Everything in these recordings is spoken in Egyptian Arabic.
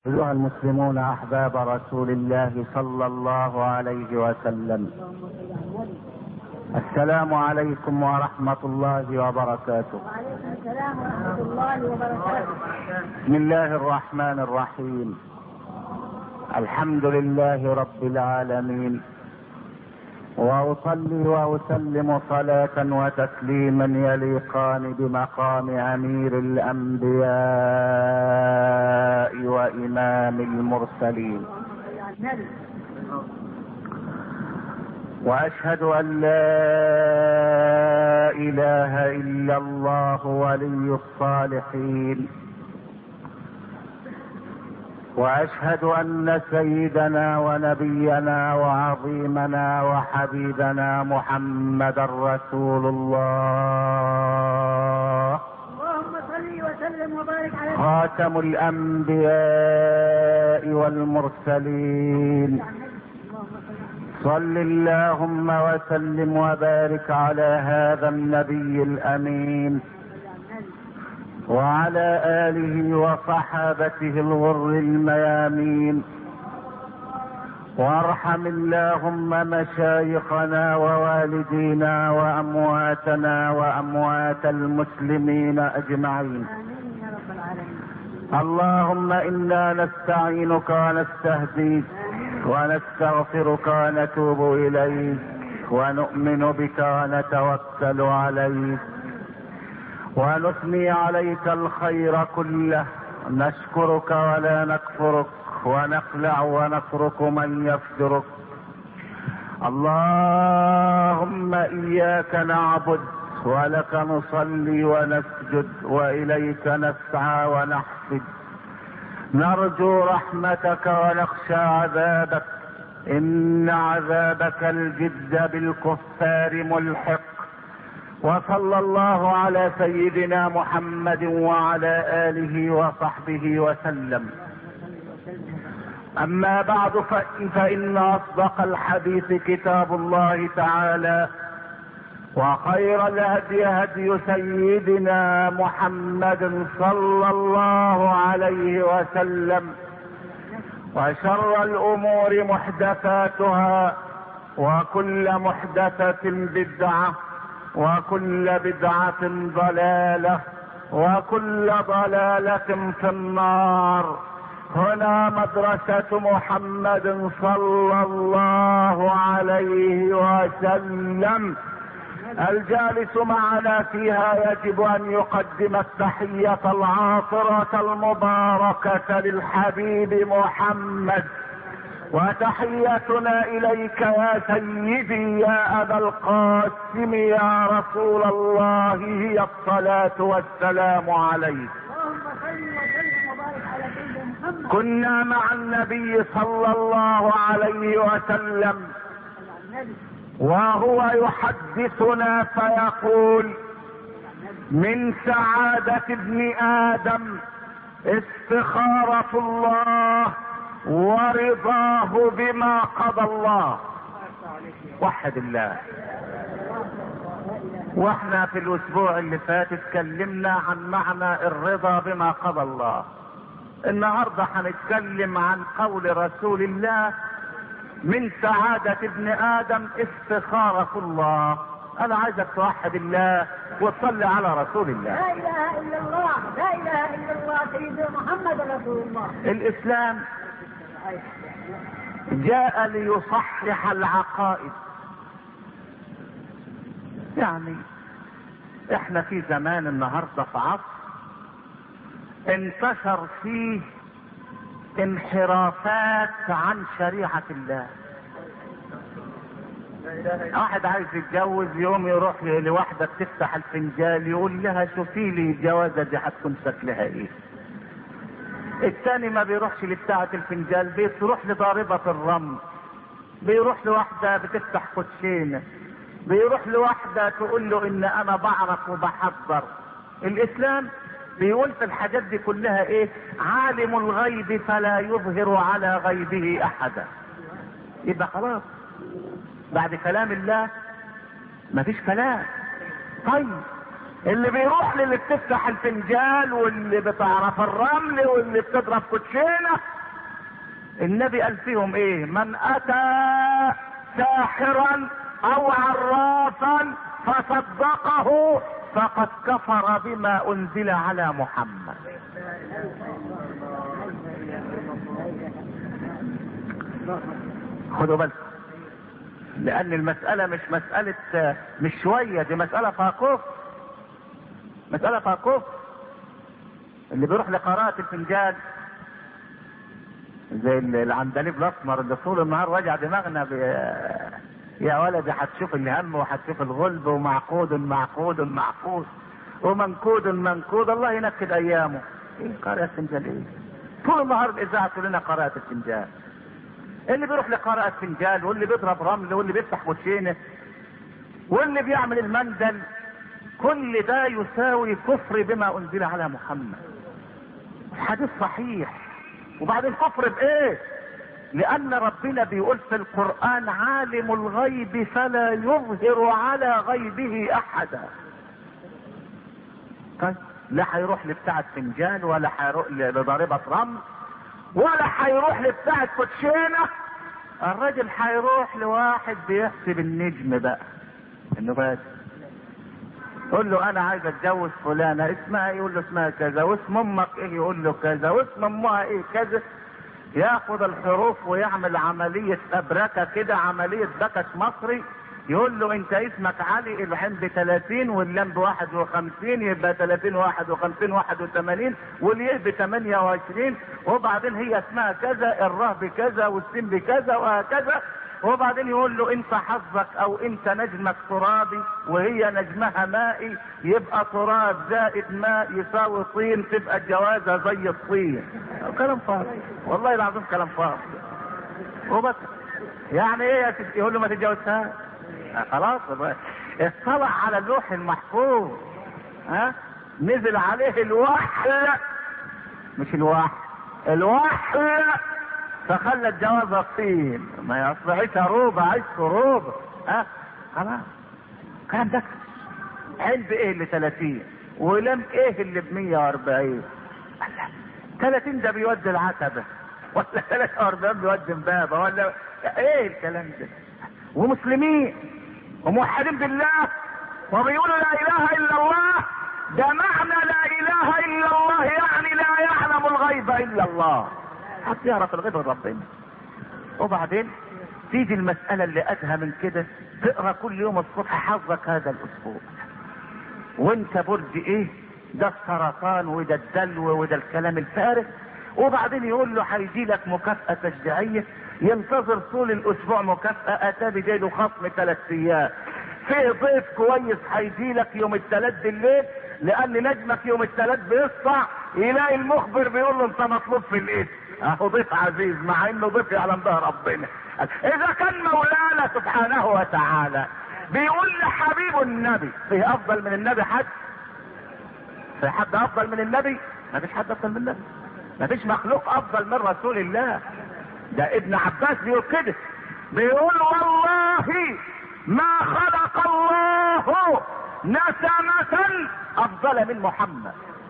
أيها المسلمون أحباب رسول الله صلى الله عليه وسلم السلام عليكم ورحمة الله وبركاته وعليكم السلام ورحمة الله وبركاته بسم الله الرحمن الرحيم الحمد لله رب العالمين واصلي واسلم صلاه وتسليما يليقان بمقام امير الانبياء وامام المرسلين النبي واشهد ان لا اله الا الله ولي الصالحين واشهد ان سيدنا ونبينا وعظيمنا وحبيبنا محمدا رسول الله اللهم صل وسلم وبارك على خاتم الانبياء والمرسلين اللهم صل صل اللهم وسلم وبارك على هذا النبي الامين وعلى اله وصحابته الغر الميامين وارحم اللهم مشايخنا ووالدينا وامواتنا واموات المسلمين اجمعين امين يا رب العالمين اللهم انا نستعينك ونستهديك ونستغفرك ونتوب اليك ونؤمن بك ونتوكل عليك ونثني عليك الخير كله نشكرك ولا نكفرك ونخلع ونترك من يفجرك اللهم اياك نعبد ولك نصلي ونسجد واليك نسعى ونحفد نرجو رحمتك ونخشى عذابك ان عذابك الجد بالكفار ملحق وصلى الله على سيدنا محمد وعلى اله وصحبه وسلم اما بعد فإن, فان اصدق الحديث كتاب الله تعالى وخير الهدي هدي سيدنا محمد صلى الله عليه وسلم وشر الامور محدثاتها وكل محدثه بدعه وكل بدعه ضلاله وكل ضلاله في النار هنا مدرسه محمد صلى الله عليه وسلم الجالس معنا فيها يجب ان يقدم التحية العاطرة المباركة للحبيب محمد وتحيتنا اليك يا سيدي يا ابا القاسم يا رسول الله هي الصلاة والسلام عليك اللهم صل وسلم وبارك على سيدنا محمد كنا مع النبي صلى الله عليه وسلم النبي وهو يحدثنا فيقول من سعادة ابن آدم استخارة الله ورضاه بما قضى الله وحد الله واحنا في الاسبوع اللي فات اتكلمنا عن معنى الرضا بما قضى الله النهارده هنتكلم عن قول رسول الله من سعادة ابن آدم استخارة الله أنا عايزك توحد الله وتصلي على رسول الله لا اله الا الله لا اله الا الله سيدنا محمد رسول الله الإسلام جاء ليصحح العقائد يعني احنا في زمان النهارده في عصر انتشر فيه انحرافات عن شريعة الله واحد عايز يتجوز يوم يروح لواحدة تفتح الفنجال يقول لها شوفي لي الجوازة دي هتكون شكلها ايه التاني ما بيروحش لبتاعة الفنجال بيروح لضاربة الرمل بيروح لواحدة بتفتح كوتشينة بيروح لواحدة تقول له ان انا بعرف وبحضر الاسلام بيقول في الحاجات دي كلها ايه عالم الغيب فلا يظهر على غيبه احدا يبقى خلاص بعد كلام الله مفيش كلام طيب اللي بيروح للي بتفتح الفنجان واللي بتعرف الرمل واللي بتضرب كوتشينه النبي قال فيهم ايه من اتى ساحرا او عرافا فصدقه فقد كفر بما انزل على محمد خدوا بالكم لان المسألة مش مسألة مش شوية دي مسألة فيها كفر مسألة فيها كفر اللي بيروح لقراءة الفنجان زي العندليب الاسمر اللي طول النهار وجع دماغنا ب... يا ولدي هتشوف الهم وهتشوف الغلب ومعقود معقود معقود ومنكود منكود الله ينكد ايامه ايه قراءة فنجان ايه طول النهار الاذاعه تقول لنا قراءة الفنجان اللي بيروح لقراءة فنجان واللي بيضرب رمل واللي بيفتح كوتشينه واللي بيعمل المندل كل ده يساوي كفر بما انزل على محمد الحديث صحيح وبعدين كفر بايه لان ربنا بيقول في القرآن عالم الغيب فلا يظهر على غيبه احدا طيب لا هيروح لبتاعة فنجان ولا هيروح لضاربة رمل ولا هيروح لبتاعة كوتشينة الراجل هيروح لواحد بيحسب النجم بقى انه بس قول له انا عايز اتجوز فلانة اسمها ايه يقول له اسمها كذا واسم امك ايه يقول له كذا واسم امها ايه كذا ياخد الحروف ويعمل عملية ابركة كده عملية بكش مصري يقول له انت اسمك علي الحين ب 30 واللام ب 51 يبقى 30 51 81 واليه ب 28 وبعدين هي اسمها كذا الره بكذا والسين بكذا وهكذا وبعدين يقول له انت حظك او انت نجمك ترابي وهي نجمها مائي يبقى تراب زائد ماء يساوي طين تبقى الجوازه زي الطين كلام فاضي والله العظيم كلام فاضي وبس يعني ايه يا ستي يقول له ما تتجوزهاش خلاص اطلع على اللوح المحفوظ ها نزل عليه الوحي مش الوحي الوحي فخلى الجواز الطين ما يصبحش روبة عيش روبة ها خلاص كلام ده علب ايه اللي 30 ولم ايه اللي ب 140 30 ده بيودي العتبة ولا 43 بيودي امبابة ولا ايه الكلام ده ومسلمين وموحدين بالله وبيقولوا لا اله الا الله ده معنى لا اله الا الله يعني لا يعلم الغيب الا الله حد يعرف الغيب غير ربنا وبعدين تيجي المسألة اللي أدهى من كده تقرا كل يوم الصبح حظك هذا الأسبوع وانت برج ايه ده السرطان وده الدلو وده الكلام الفارغ وبعدين يقول له هيجي لك مكافأة تشجيعية ينتظر طول الأسبوع مكافأة أتى جاي له خصم ثلاث أيام في ضيف كويس هيجي لك يوم الثلاث بالليل لأن نجمك يوم الثلاث بيسطع يلاقي المخبر بيقول له أنت مطلوب في الاسم اهو ضيف عزيز مع انه ضيف يعلم به ربنا اذا كان مولانا سبحانه وتعالى بيقول لحبيب النبي فيه افضل من النبي حد في حد افضل من النبي ما فيش حد افضل من النبي ما فيش مخلوق افضل من رسول الله ده ابن عباس بيقول كده بيقول والله ما خلق الله نسمة افضل من محمد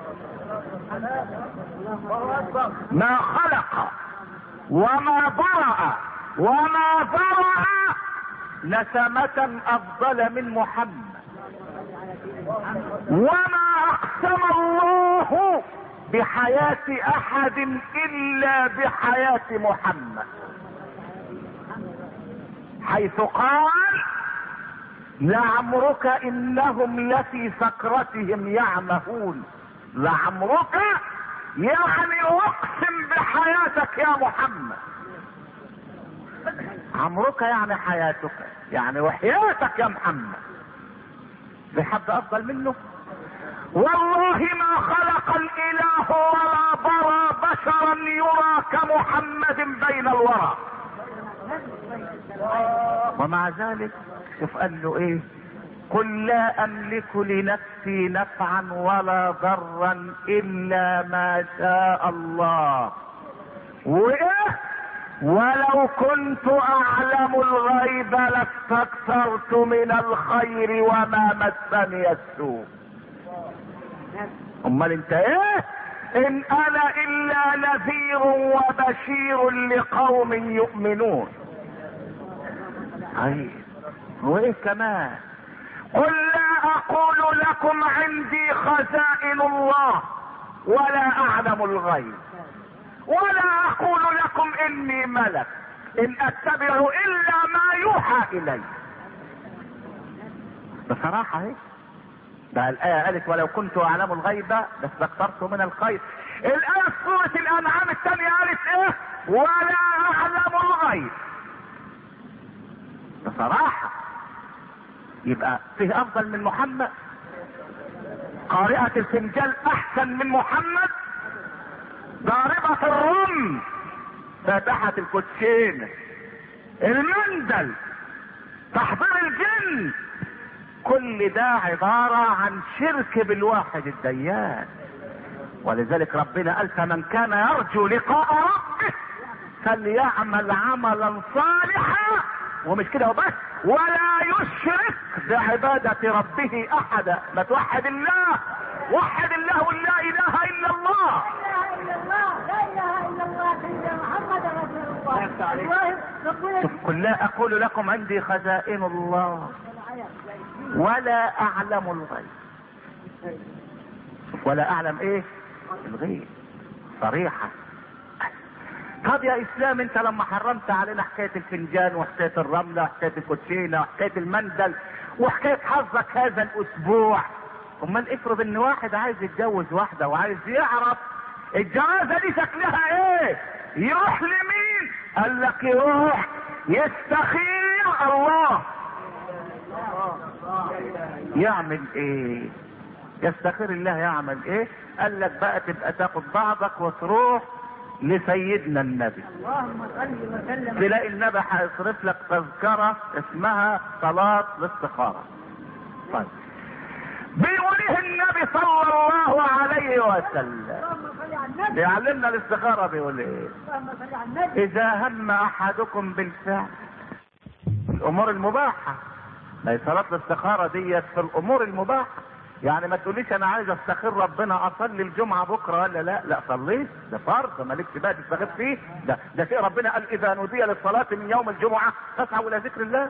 ما خلق وما برأ وما برأ نسمة افضل من محمد وما اقسم الله بحياة احد الا بحياة محمد حيث قال لعمرك انهم لفي سكرتهم يعمهون لعمرك يعني اقسم بحياتك يا محمد عمرك يعني حياتك يعني وحياتك يا محمد في حد افضل منه والله ما خلق الاله ولا برى بشرا يرى كمحمد بين الورى ومع ذلك شوف قال له ايه قل لا املك لنفسي نفعا ولا ضرا الا ما شاء الله وايه ولو كنت اعلم الغيب لاستكثرت من الخير وما مسني السوء امال انت ايه ان انا الا نذير وبشير لقوم يؤمنون اي وايه كمان قل لا اقول لكم عندي خزائن الله ولا اعلم الغيب ولا اقول لكم اني ملك ان اتبع الا ما يوحى الي بصراحة اهي ده الآية قالت ولو كنت أعلم الغيب لاستكثرت من الخير الآية في سورة الأنعام الثانية قالت إيه؟ ولا أعلم الغيب بصراحة يبقى فيه أفضل من محمد قارئة الفنجان أحسن من محمد ضاربة الرم فاتحة الكوتشين المندل تحضير الجن كل ده عبارة عن شرك بالواحد الديان ولذلك ربنا قال فمن كان يرجو لقاء ربه فليعمل عملا صالحا ومش كده وبس ولا يشرك بعبادة ربه احدا ما توحد الله وحد الله لا اله الا الله لا اله الا الله لا اله الا الله سيدنا محمد رسول الله الله ربنا شوف قل لا اقول لكم عندي خزائن الله ولا اعلم الغيب شوف ولا اعلم ايه الغيب صريحة طب يا اسلام انت لما حرمت علينا حكاية الفنجان وحكاية الرملة وحكاية الكوتشينة وحكاية المندل وحكاية حظك هذا الاسبوع امال افرض ان واحد عايز يتجوز واحدة وعايز يعرف الجوازة دي شكلها ايه يروح لمين قال لك يروح يستخير الله يعمل ايه يستخير الله يعمل ايه قال لك بقى تبقى تاخد بعضك وتروح لسيدنا النبي اللهم صل وسلم تلاقي النبي هيصرف لك تذكرة اسمها صلاة الاستخارة طيب بيقول ايه النبي صلى الله عليه وسلم اللهم صل على النبي بيعلمنا الاستخارة بيقول ايه اللهم صل على النبي اذا هم احدكم بالفعل الامور المباحة ما هي صلاة الاستخارة ديت في الامور المباحة يعني ما تقوليش انا عايز استخير ربنا اصلي الجمعة بكرة ولا لا لا صليت ده فرض مالكش بقى تستخير فيه ده ده شيء ربنا قال اذا نودي للصلاة من يوم الجمعة فاسعوا الى ذكر الله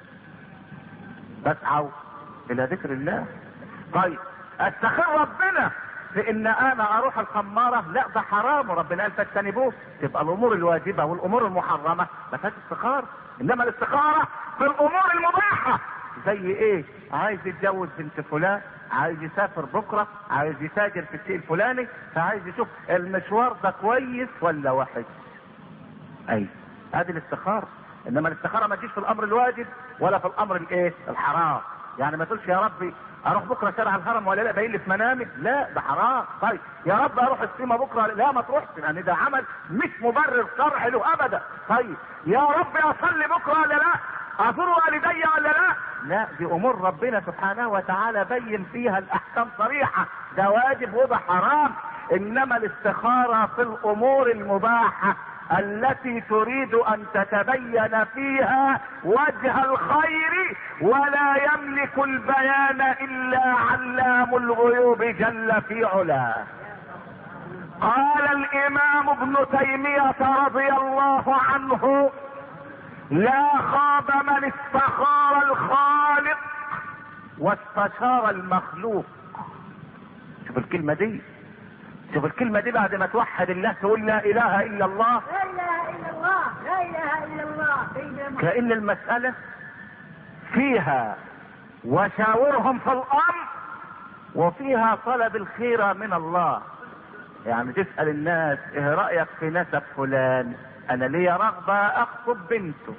فاسعوا الى ذكر الله طيب استخير ربنا في ان انا اروح الخمارة لا ده حرام وربنا قال فاجتنبوه تبقى الامور الواجبة والامور المحرمة ما فيهاش استخارة انما الاستخارة في الامور المباحة زي ايه عايز يتجوز بنت فلان عايز يسافر بكرة عايز يتاجر في الشيء الفلاني فعايز يشوف المشوار ده كويس ولا وحش اي هذه الاستخارة انما الاستخارة ما تجيش في الامر الواجب ولا في الامر الايه الحرام يعني ما تقولش يا ربي اروح بكره شارع الهرم ولا لا باين لي في منامي لا ده حرام طيب يا رب اروح السيما بكره لا ما تروحش يعني ده عمل مش مبرر شرعي له ابدا طيب يا رب اصلي بكره ولا لا ازور والدي ولا لا لا دي امور ربنا سبحانه وتعالى بين فيها الاحكام صريحه ده واجب وده حرام انما الاستخاره في الامور المباحه التي تريد ان تتبين فيها وجه الخير ولا يملك البيان الا علام الغيوب جل في علاه قال الامام ابن تيميه رضي الله عنه لا خاب من استخار الخالق واستشار المخلوق شوف الكلمة دي شوف الكلمة دي بعد ما توحد الله تقول لا اله الا الله لا اله الا الله لا اله الا الله سيدنا محمد كأن المسألة فيها وشاورهم في الامر وفيها طلب الخير من الله يعني تسأل الناس ايه رأيك في نسب فلان انا ليا رغبة اخطب بنته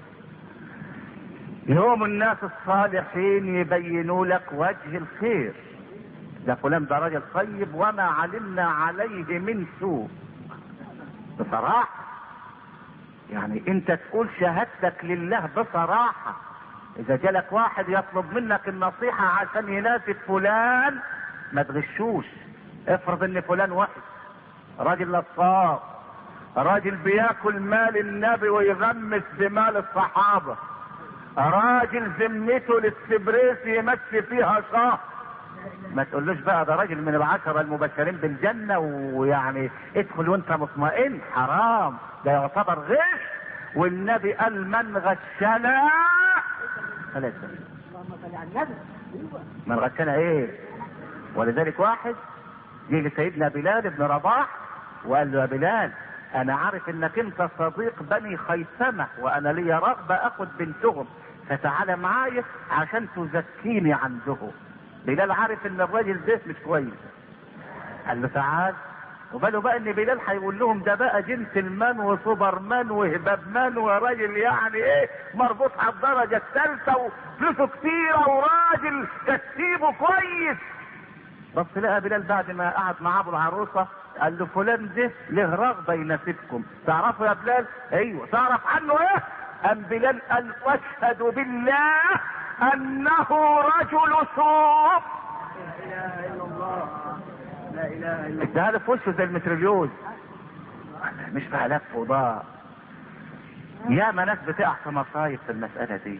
يوم الناس الصالحين يبينوا لك وجه الخير ده فلان ده راجل طيب وما علمنا عليه من سوء بصراحة يعني انت تقول شهادتك لله بصراحة اذا جالك واحد يطلب منك النصيحة عشان يناسب فلان ما تغشوش افرض ان فلان وحش راجل نصاب راجل بياكل مال النبي ويغمس بمال الصحابة راجل ذمته للسبريس يمشي فيها شهر ما تقولوش بقى ده راجل من العشرة المبشرين بالجنة ويعني ادخل وانت مطمئن حرام ده يعتبر غش والنبي قال من غشنا فليس اللهم صل على النبي ايوه من غشنا ايه ولذلك واحد جه لسيدنا بلال بن رباح وقال له يا بلال انا عارف انك انت صديق بني خيثمة وانا لي رغبة اخد بنتهم فتعالى معايا عشان تزكيني عندهم بلال عارف ان الراجل ده مش كويس قال له تعال وباله بقى ان بلال هيقول لهم ده بقى جنتلمان وسوبرمان وهبابمان وراجل يعني ايه مربوط على الدرجه الثالثه وفلوسه كتيره وراجل تسيبه كويس بس لقى بلال بعد ما قعد مع ابو العروسه قال له فلان ده له رغبه يناسبكم تعرفوا يا بلال ايوه تعرف عنه ايه ام بلال قال واشهد بالله انه رجل سوء لا اله الا الله لا اله الا اداها له في وشه زي المتريليوز مش في لف وضاع يا ما ناس بتقع في مصايب في المسألة دي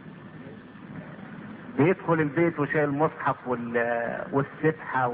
بيدخل البيت وشايل المصحف وال... والسبحة و...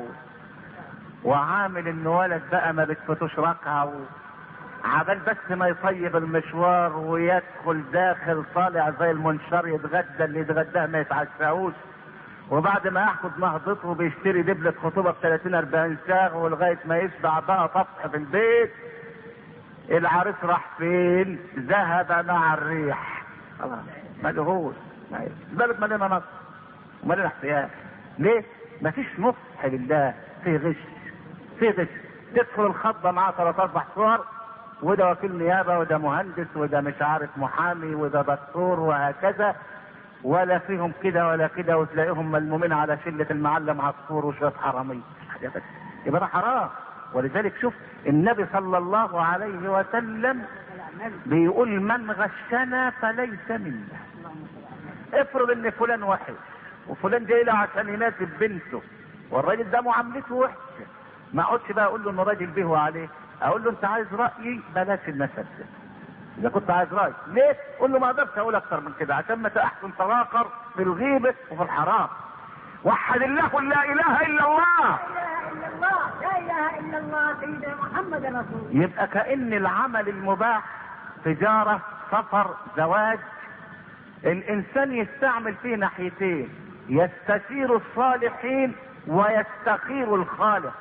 وعامل ان ولد بقى ما بتفتوش ركعة و... عبال بس ما يطيب المشوار ويدخل داخل طالع زي المنشار يتغدى اللي يتغداه ما يتعشاهوش وبعد ما ياخد نهضته بيشتري دبلة خطوبة ب 30 40 ساغ ولغاية ما يشبع بقى طفح في البيت العريس راح فين؟ ذهب مع الريح خلاص ملهوش البلد مليانة نصر ومليانة احتياج ليه؟ مفيش نصح لله في غش في غش تدخل الخطبة معاه ثلاث اربع صور وده وكيل نيابة وده مهندس وده مش عارف محامي وده دكتور وهكذا ولا فيهم كده ولا كده وتلاقيهم ملمومين على شلة المعلم عصفور وشوية حرامية يبقى ده حرام ولذلك شوف النبي صلى الله عليه وسلم بيقول من غشنا فليس منا افرض ان فلان وحش وفلان جاي له عشان يناسب بنته والراجل ده معاملته وحشه ما اقعدش بقى اقول له انه راجل به وعليه اقول له انت عايز رايي بلاش المثل ده اذا كنت عايز راي ليه قول له ما اقدرش اقول اكتر من كده عشان ما تحسن تراقر في الغيبه وفي الحرام وحد الله لا اله الا الله لا اله الا الله لا اله الا الله سيدنا محمد رسول الله يبقى كأن العمل المباح تجارة سفر زواج الإنسان يستعمل فيه ناحيتين يستشير الصالحين ويستخير الخالق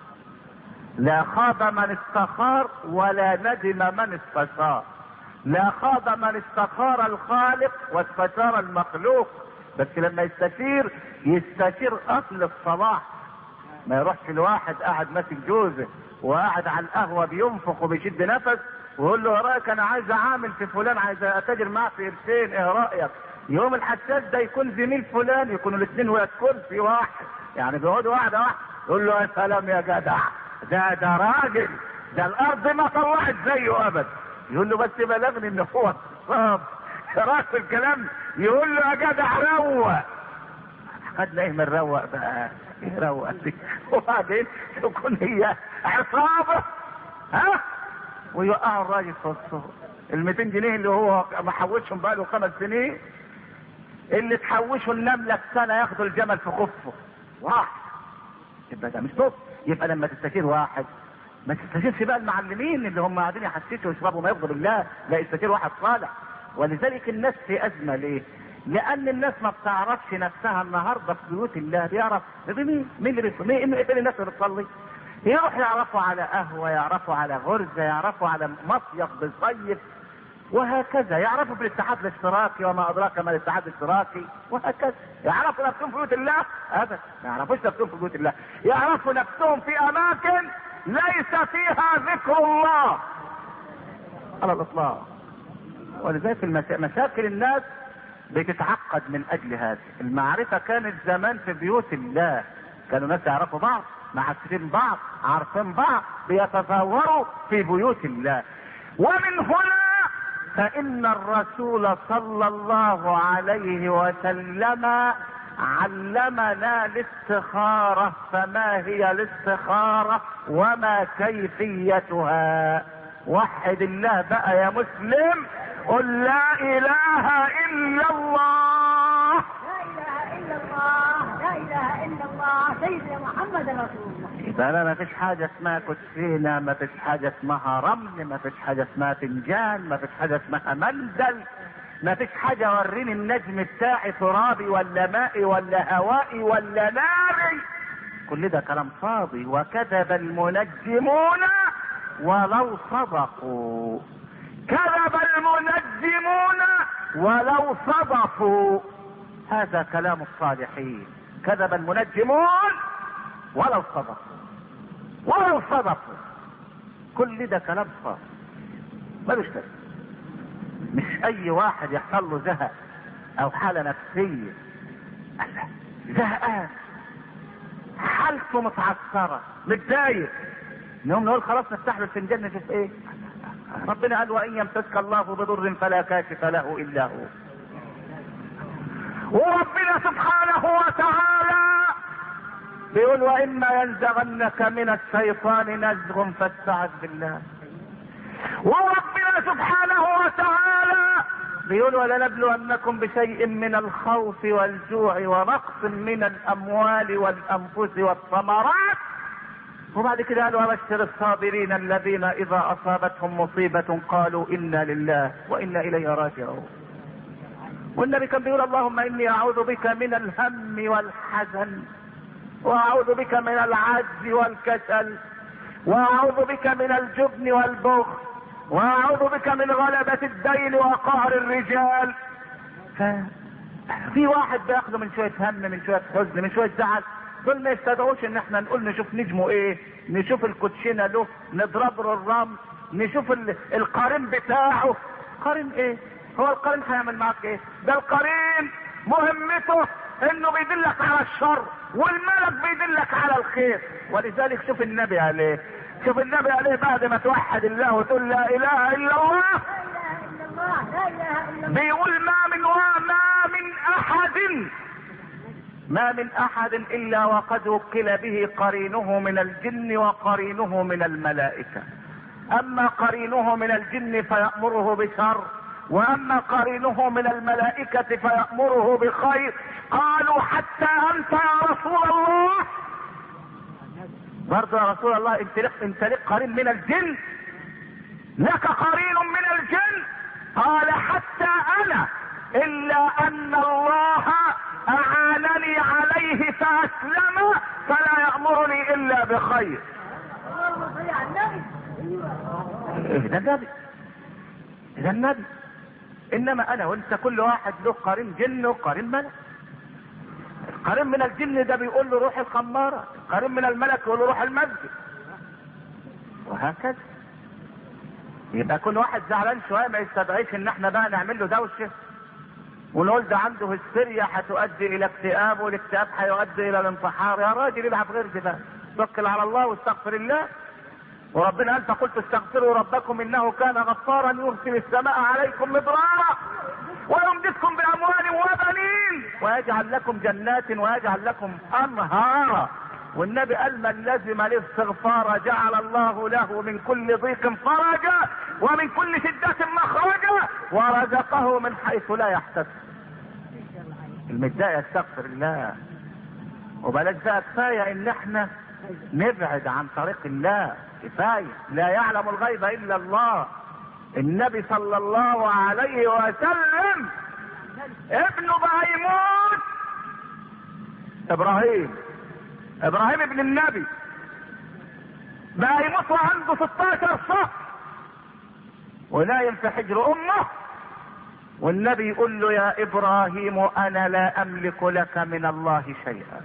لا خاب من استخار ولا ندم من استشار لا خاب من استخار الخالق واستشار المخلوق بس لما يستشير يستشير اصل الصلاح ما يروحش لواحد قاعد ماسك جوزه وقاعد على القهوه بينفخ وبيشد نفس ويقول له ايه رايك انا عايز اعامل في فلان عايز اتاجر معاه في قرشين ايه رايك؟ يوم الحساس ده يكون زميل فلان يكونوا الاثنين وقت كرسي واحد يعني بيقعدوا واحده واحده يقول له يا سلام يا جدع ده ده راجل ده الارض ما طلعت زيه ابدا يقول له بس بلغني ان هو صاب راس الكلام يقول له يا جدع روق خدنا ايه من روق بقى ايه روق دي وبعدين تكون هي عصابه ها ويوقعوا الراجل في الصهر ال 200 جنيه اللي هو محوشهم بقى له خمس سنين اللي تحوشوا النمله سنه ياخدوا الجمل في خفه واحد يبقى ده مش طب يبقى لما تستشير واحد ما تستشيرش بقى المعلمين اللي هم قاعدين يحسسوا ويشربوا ما يغضب الله لا يستشير واحد صالح ولذلك الناس في ازمه ليه؟ لان الناس ما بتعرفش نفسها النهارده في بيوت الله بيعرف مين مين اللي بيصلي مين مين الناس اللي بتصلي يروح يعرفوا على قهوه يعرفوا على غرزه يعرفوا على مصيف بيصيف وهكذا يعرفوا في الاتحاد الاشتراكي وما ادراك ما الاتحاد الاشتراكي وهكذا يعرفوا نفسهم في بيوت الله ابدا ما يعرفوش نفسهم في بيوت الله يعرفوا نفسهم في اماكن ليس فيها ذكر الله على الاطلاق ولذلك المسا... مشاكل الناس بتتعقد من اجل هذا المعرفه كانت زمان في بيوت الله كانوا ناس يعرفوا بعض معرفين بعض عارفين بعض بيتزوروا في بيوت الله ومن هنا فإن الرسول صلى الله عليه وسلم علمنا الاستخارة فما هي الاستخارة وما كيفيتها وحد الله بقى يا مسلم قل لا إله إلا الله لا اله الا الله لا اله الا الله الله سيدنا محمد رسول الله يبقى لا ما فيش حاجة اسمها كوتشينة ما فيش حاجة اسمها رمل ما فيش حاجة اسمها فنجان ما فيش حاجة اسمها منزل ما فيش حاجة وريني النجم بتاعي ترابي ولا مائي ولا هوائي ولا ناري كل ده كلام فاضي وكذب المنجمون ولو صدقوا كذب المنجمون ولو صدقوا هذا كلام الصالحين كذب المنجمون ولو صدقوا ولو صدقوا كل ده كلام فاضي ملوش لازمه مش اي واحد يحصل له زهق او حالة نفسية الله زهقان حالته متعثرة متضايق نقوم نقول خلاص نفتح له الفنجان نشوف ايه ربنا قال وان يمسسك الله بضر فلا كاشف له الا هو وربنا سبحانه وتعالى بيقول واما ينزغنك من الشيطان نزغ فاستعذ بالله وربنا سبحانه وتعالى بيقول ولنبلونكم بشيء من الخوف والجوع ونقص من الاموال والانفس والثمرات وبعد كده قال وبشر الصابرين الذين اذا اصابتهم مصيبة قالوا انا لله وانا اليه راجعون والنبي كان بيقول اللهم اني اعوذ بك من الهم والحزن واعوذ بك من العجز والكسل واعوذ بك من الجبن والبخل واعوذ بك من غلبة الدين وقهر الرجال ف... في واحد بياخده من شوية هم من شوية حزن من شوية زعل دول ما يستدعوش ان احنا نقول نشوف نجمه ايه نشوف الكوتشينه له نضرب له الرمل نشوف ال... القارين بتاعه قارين ايه هو القارين هيعمل معاك ايه ده القارين مهمته انه بيدلك على الشر والملك بيدلك على الخير ولذلك شوف النبي عليه شوف النبي عليه بعد ما توحد الله وتقول لا اله الا الله لا اله الا الله لا اله الا الله بيقول ما من وما من احد ما من احد الا وقد وكل به قرينه من الجن وقرينه من الملائكة اما قرينه من الجن فيأمره بشر واما قرينه من الملائكة فيأمره بخير قالوا حتى انت يا رسول الله برضه يا رسول الله انت لك انت لك قرين من الجن لك قرين من الجن قال حتى انا الا ان الله اعانني عليه فاسلم فلا يامرني الا بخير اللهم صل على النبي إيه ده النبي ده النبي انما انا وانت كل واحد له قرين جن وقرين ملك القرين من الجن ده بيقول له روح الخمارة القرين من الملك يقول له روح المسجد وهكذا يبقى كل واحد زعلان شوية ما يستدعيش ان احنا بقى نعمل له دوشة ونقول ده عنده هستيريا هتؤدي الى اكتئاب والاكتئاب هيؤدي الى الانتحار يا راجل العب غير كده توكل على الله واستغفر الله وربنا قال فقلت استغفروا ربكم انه كان غفارا يرسل السماء عليكم مدرارا ويمددكم باموال وبنين ويجعل لكم جنات ويجعل لكم انهارا والنبي قال من لزم الاستغفار جعل الله له من كل ضيق فرجا ومن كل شدة مخرجا ورزقه من حيث لا يحتسب المتضايق يستغفر الله وبلاش بقى كفايه ان احنا نبعد عن طريق الله كفايه لا يعلم الغيب الا الله النبي صلى الله عليه وسلم ابنه بقى يموت ابراهيم ابراهيم ابن النبي بقى يموت وعنده 16 شهر ونايم في حجر امه والنبي يقول له يا ابراهيم انا لا املك لك من الله شيئا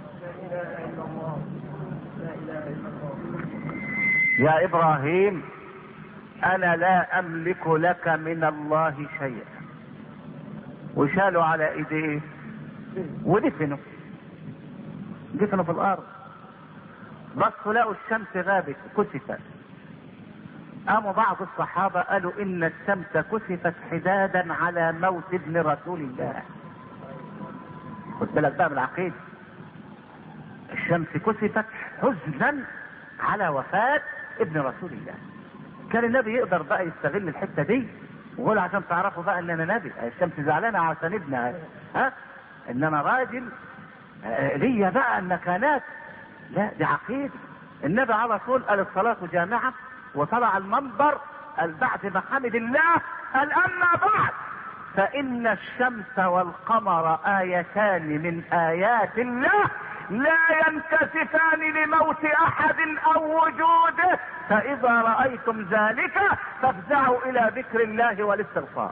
يا ابراهيم انا لا املك لك من الله شيئا وشالوا على ايديه ودفنوا دفنوا في الارض بصوا لقوا الشمس غابت كسفت قاموا بعض الصحابة قالوا ان الشمس كسفت حدادا على موت ابن رسول الله خد بالك بقى من العقيدة الشمس كسفت حزنا على وفاة ابن رسول الله كان النبي يقدر بقى يستغل الحتة دي ويقول عشان تعرفوا بقى ان انا نبي الشمس زعلانة عشان ابنها ها انما راجل آه، ليا بقى المكانات لا دي عقيدة النبي على طول قال الصلاة جامعة وطلع المنبر قال بعد ما حمد الله قال أما بعد فإن الشمس والقمر آيتان من آيات الله لا ينكسفان لموت أحد أو وجوده فإذا رأيتم ذلك فافزعوا إلى ذكر الله والاستغفار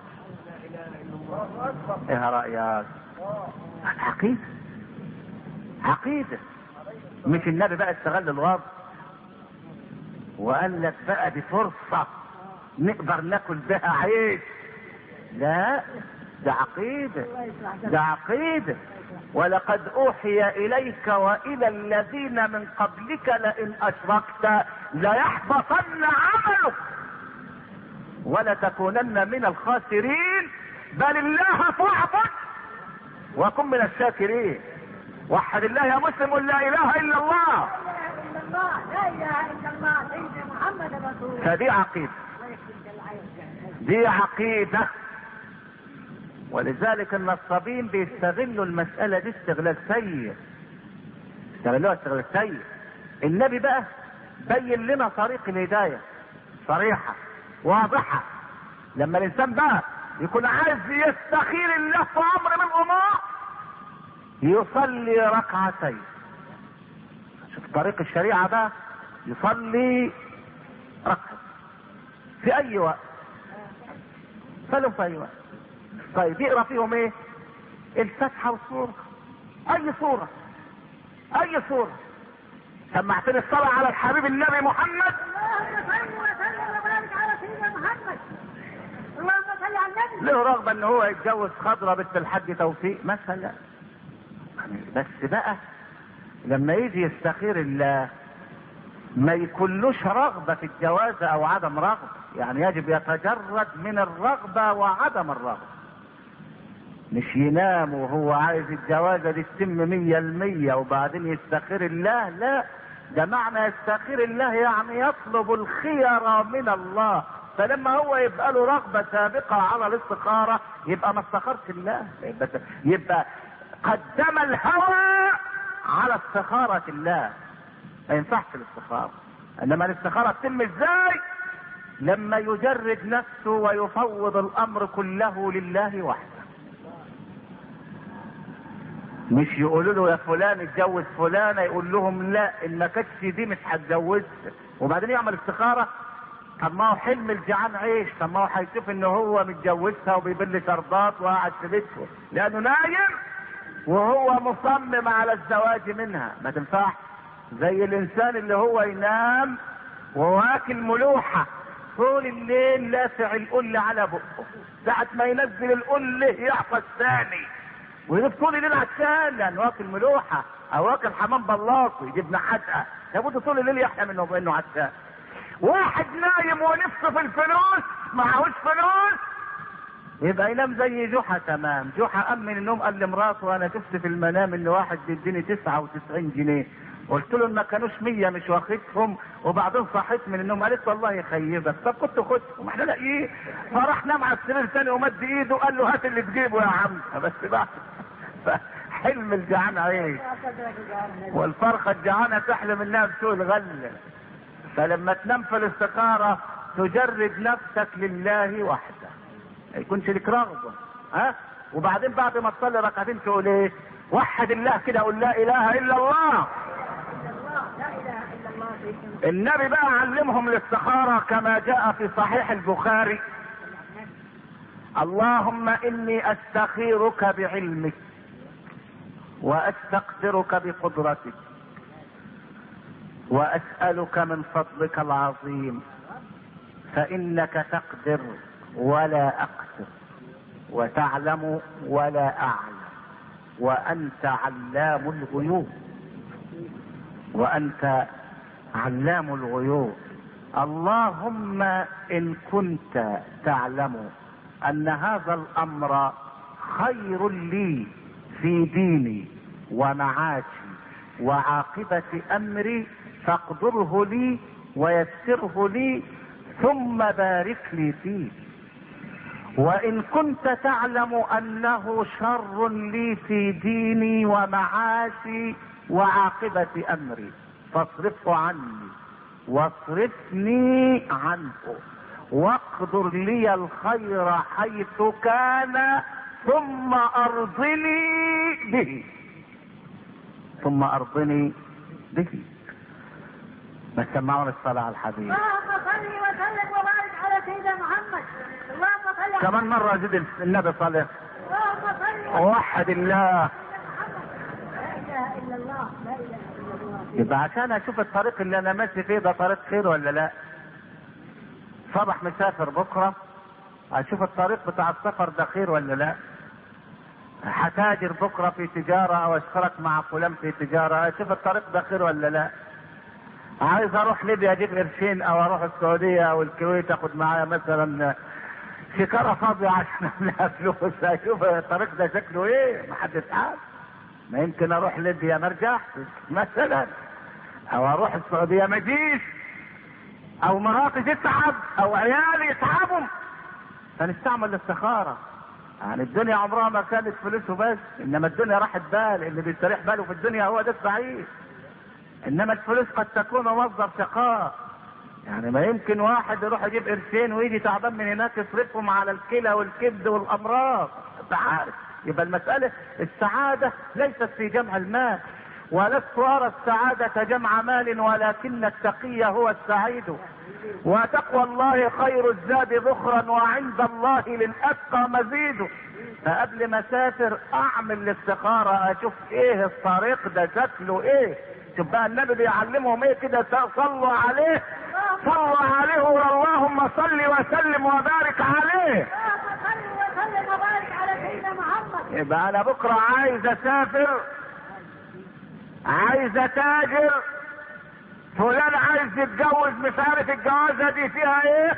ايه رأيك عقيدة عقيدة مش النبي بقى استغل الوضع وقال لك بقى دي فرصة نقدر ناكل بها عيش لا ده عقيدة ده عقيدة ولقد أوحي إليك وإلى الذين من قبلك لئن أشركت ليحبطن عملك ولتكونن من الخاسرين بل الله فاعبد وكن من الشاكرين وحد الله يا مسلم قل لا اله الا الله لا اله الا الله سيدنا محمد رسول الله فدي عقيده دي عقيده ولذلك النصابين بيستغلوا المساله دي استغلال سيء استغلوها استغلال سيء النبي بقى بين لنا طريق الهدايه صريحه واضحه لما الانسان بقى يكون عايز يستخير الله في امر من الامور يصلي ركعتين شوف طريق الشريعة بقى يصلي ركعة في أي وقت صلوا في أي وقت طيب يقرأ فيهم إيه؟ الفاتحة والسورة أي سورة أي سورة سمعتني الصلاة على الحبيب النبي محمد اللهم صل وسلم وبارك على سيدنا محمد اللهم صل على النبي له رغبة ان هو يتجوز خضرة بنت الحاج توفيق مثلا بس بقى لما يجي يستخير الله ما يكونلوش رغبة في الجواز او عدم رغبة يعني يجب يتجرد من الرغبة وعدم الرغبة مش ينام وهو عايز الجوازة دي تتم مية المية وبعدين يستخير الله لا ده معنى يستخير الله يعني يطلب الخير من الله فلما هو يبقى له رغبة سابقة على الاستخارة يبقى ما استخرش الله يبقى, يبقى قدم الهوى على استخارة الله ما ينفعش الاستخارة انما الاستخارة تتم ازاي لما يجرد نفسه ويفوض الامر كله لله وحده مش يقولوا له يا فلان اتجوز فلانة يقول لهم لا ان ما كانتش دي مش هتجوزها وبعدين يعمل استخارة طب ما هو حلم الجعان عيش طب ما هو هيشوف ان هو متجوزها وبيبل شربات وقاعد في بيته لانه نايم وهو مصمم على الزواج منها ما تنفعش زي الانسان اللي هو ينام وواكل ملوحة طول الليل لافع القل على بقه ساعة ما ينزل القل يعطى الثاني ويجيب طول الليل عشان لانه واكل ملوحة او واكل حمام بلاطي يجيب نحتها لابد طول الليل يحلم انه بانه عشان واحد نايم ونفسه في الفلوس معهوش فلوس يبقى ينام زي جحا تمام جحا امن النوم قال لمراته انا شفت في المنام ان واحد بيديني 99 جنيه قلت له ما كانوش 100 مش واخدهم وبعدين صحيت من النوم قالت والله يخيبك طب كنت خدهم احنا لاقيين فراح نام على السرير تاني ومد ايده قال له هات اللي تجيبه يا عم بس بقى حلم الجعان عيش والفرخه الجعانه تحلم انها بسوء الغله فلما تنام في الاستخاره تجرد نفسك لله وحده ما يكونش لك رغبه ها وبعدين بعد ما تصلي ركعتين تقول ايه وحد الله كده قول لا اله الا الله لا اله الا الله سيدنا النبي بقى علمهم الاستخارة كما جاء في صحيح البخاري اللهم اني استخيرك بعلمك واستقدرك بقدرتك واسألك من فضلك العظيم فانك تقدر ولا اقدر وتعلم ولا اعلم وانت علام الغيوب وانت علام الغيوب اللهم ان كنت تعلم ان هذا الامر خير لي في ديني ومعاشي وعاقبة امري فاقدره لي ويسره لي ثم بارك لي فيه وان كنت تعلم انه شر لي في ديني ومعاشي وعاقبة امري فاصرفه عني واصرفني عنه واقدر لي الخير حيث كان ثم ارضني به ثم ارضني به ما سمعون الصلاة على الحبيب اللهم صل وسلم وبارك على سيدنا محمد اللهم صل على كمان مرة زد النبي صالح اللهم صل وسلم ووحد الله لا اله الا الله لا اله الا الله يبقى عشان اشوف الطريق اللي انا ماشي فيه ده طريق خير ولا لا صبح مسافر بكره اشوف الطريق بتاع السفر ده خير ولا لا هتاجر بكره في تجاره او اشترك مع فلان في تجاره اشوف الطريق ده خير ولا لا عايز اروح ليبيا اجيب قرشين او اروح السعوديه او الكويت اخد معايا مثلا شكارة فاضية عشان املاها فلوس اشوف الطريق ده شكله ايه محدش عارف ما يمكن اروح ليبيا ما ارجعش مثلا او اروح السعوديه ما اجيش او مراتي تتعب او عيالي يتعبوا فنستعمل الاستخاره يعني الدنيا عمرها ما كانت فلوس وبس انما الدنيا راحت بال اللي بيستريح باله في الدنيا هو ده السعيد انما الفلوس قد تكون مصدر شقاء يعني ما يمكن واحد يروح يجيب قرشين ويجي تعبان من هناك يصرفهم على الكلى والكبد والامراض انت عارف يبقى المسألة السعادة ليست في جمع المال ولست أرى السعادة جمع مال ولكن التقي هو السعيد وتقوى الله خير الزاد ذخرا وعند الله للأتقى مزيد فقبل ما اسافر اعمل الاستخارة اشوف ايه الطريق ده شكله ايه شوف بقى النبي بيعلمهم ايه كده صلوا عليه صلوا عليه اللهم صل وسلم وبارك عليه اللهم صل وسلم وبارك على سيدنا محمد يبقى انا بكره عايز اسافر عايز اتاجر فلان عايز يتجوز مش عارف الجوازه دي فيها ايه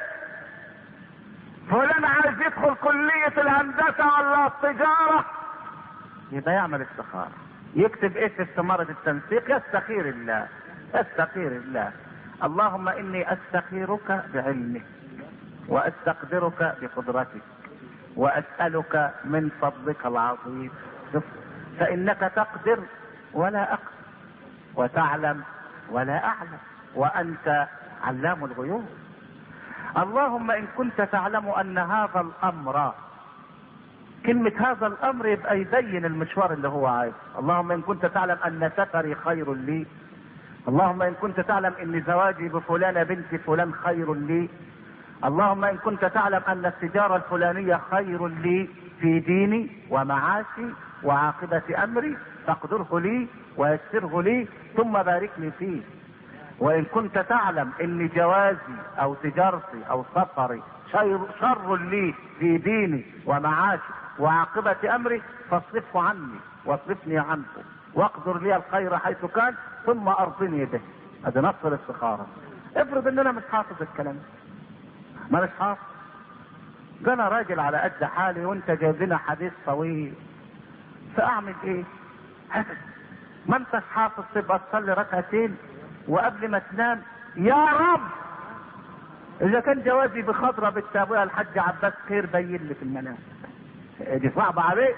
فلان عايز يدخل كلية الهندسة ولا التجارة يبقى يعمل استخارة يكتب ايه في استمارة التنسيق يستخير الله يستخير الله اللهم اني استخيرك بعلمك واستقدرك بقدرتك واسألك من فضلك العظيم شوف فانك تقدر ولا اقدر وتعلم ولا اعلم وانت علام الغيوب اللهم ان كنت تعلم ان هذا الامر كلمة هذا الامر يبقى يبين المشوار اللي هو عايزه اللهم ان كنت تعلم ان سفري خير لي اللهم ان كنت تعلم ان زواجي بفلانة بنت فلان خير لي اللهم ان كنت تعلم ان التجارة الفلانية خير لي في ديني ومعاشي وعاقبة امري فاقدره لي ويسره لي ثم بارك لي فيه وان كنت تعلم ان جوازي او تجارتي او سفري شر, شر لي في ديني ومعاشي وعاقبة امري فاصرفه عني واصرفني عنه واقدر لي الخير حيث كان ثم ارضني به هذا نص الاستخارة افرض ان انا مش حافظ الكلام ما مش حافظ ده انا راجل على قد حالي وانت جايب لنا حديث طويل فاعمل ايه ما انتش حافظ تبقى تصلي ركعتين وقبل ما تنام يا رب اذا كان جوازي بخضره بنت ابويا الحاج عباس خير بين لي في المنام دي صعبه عليك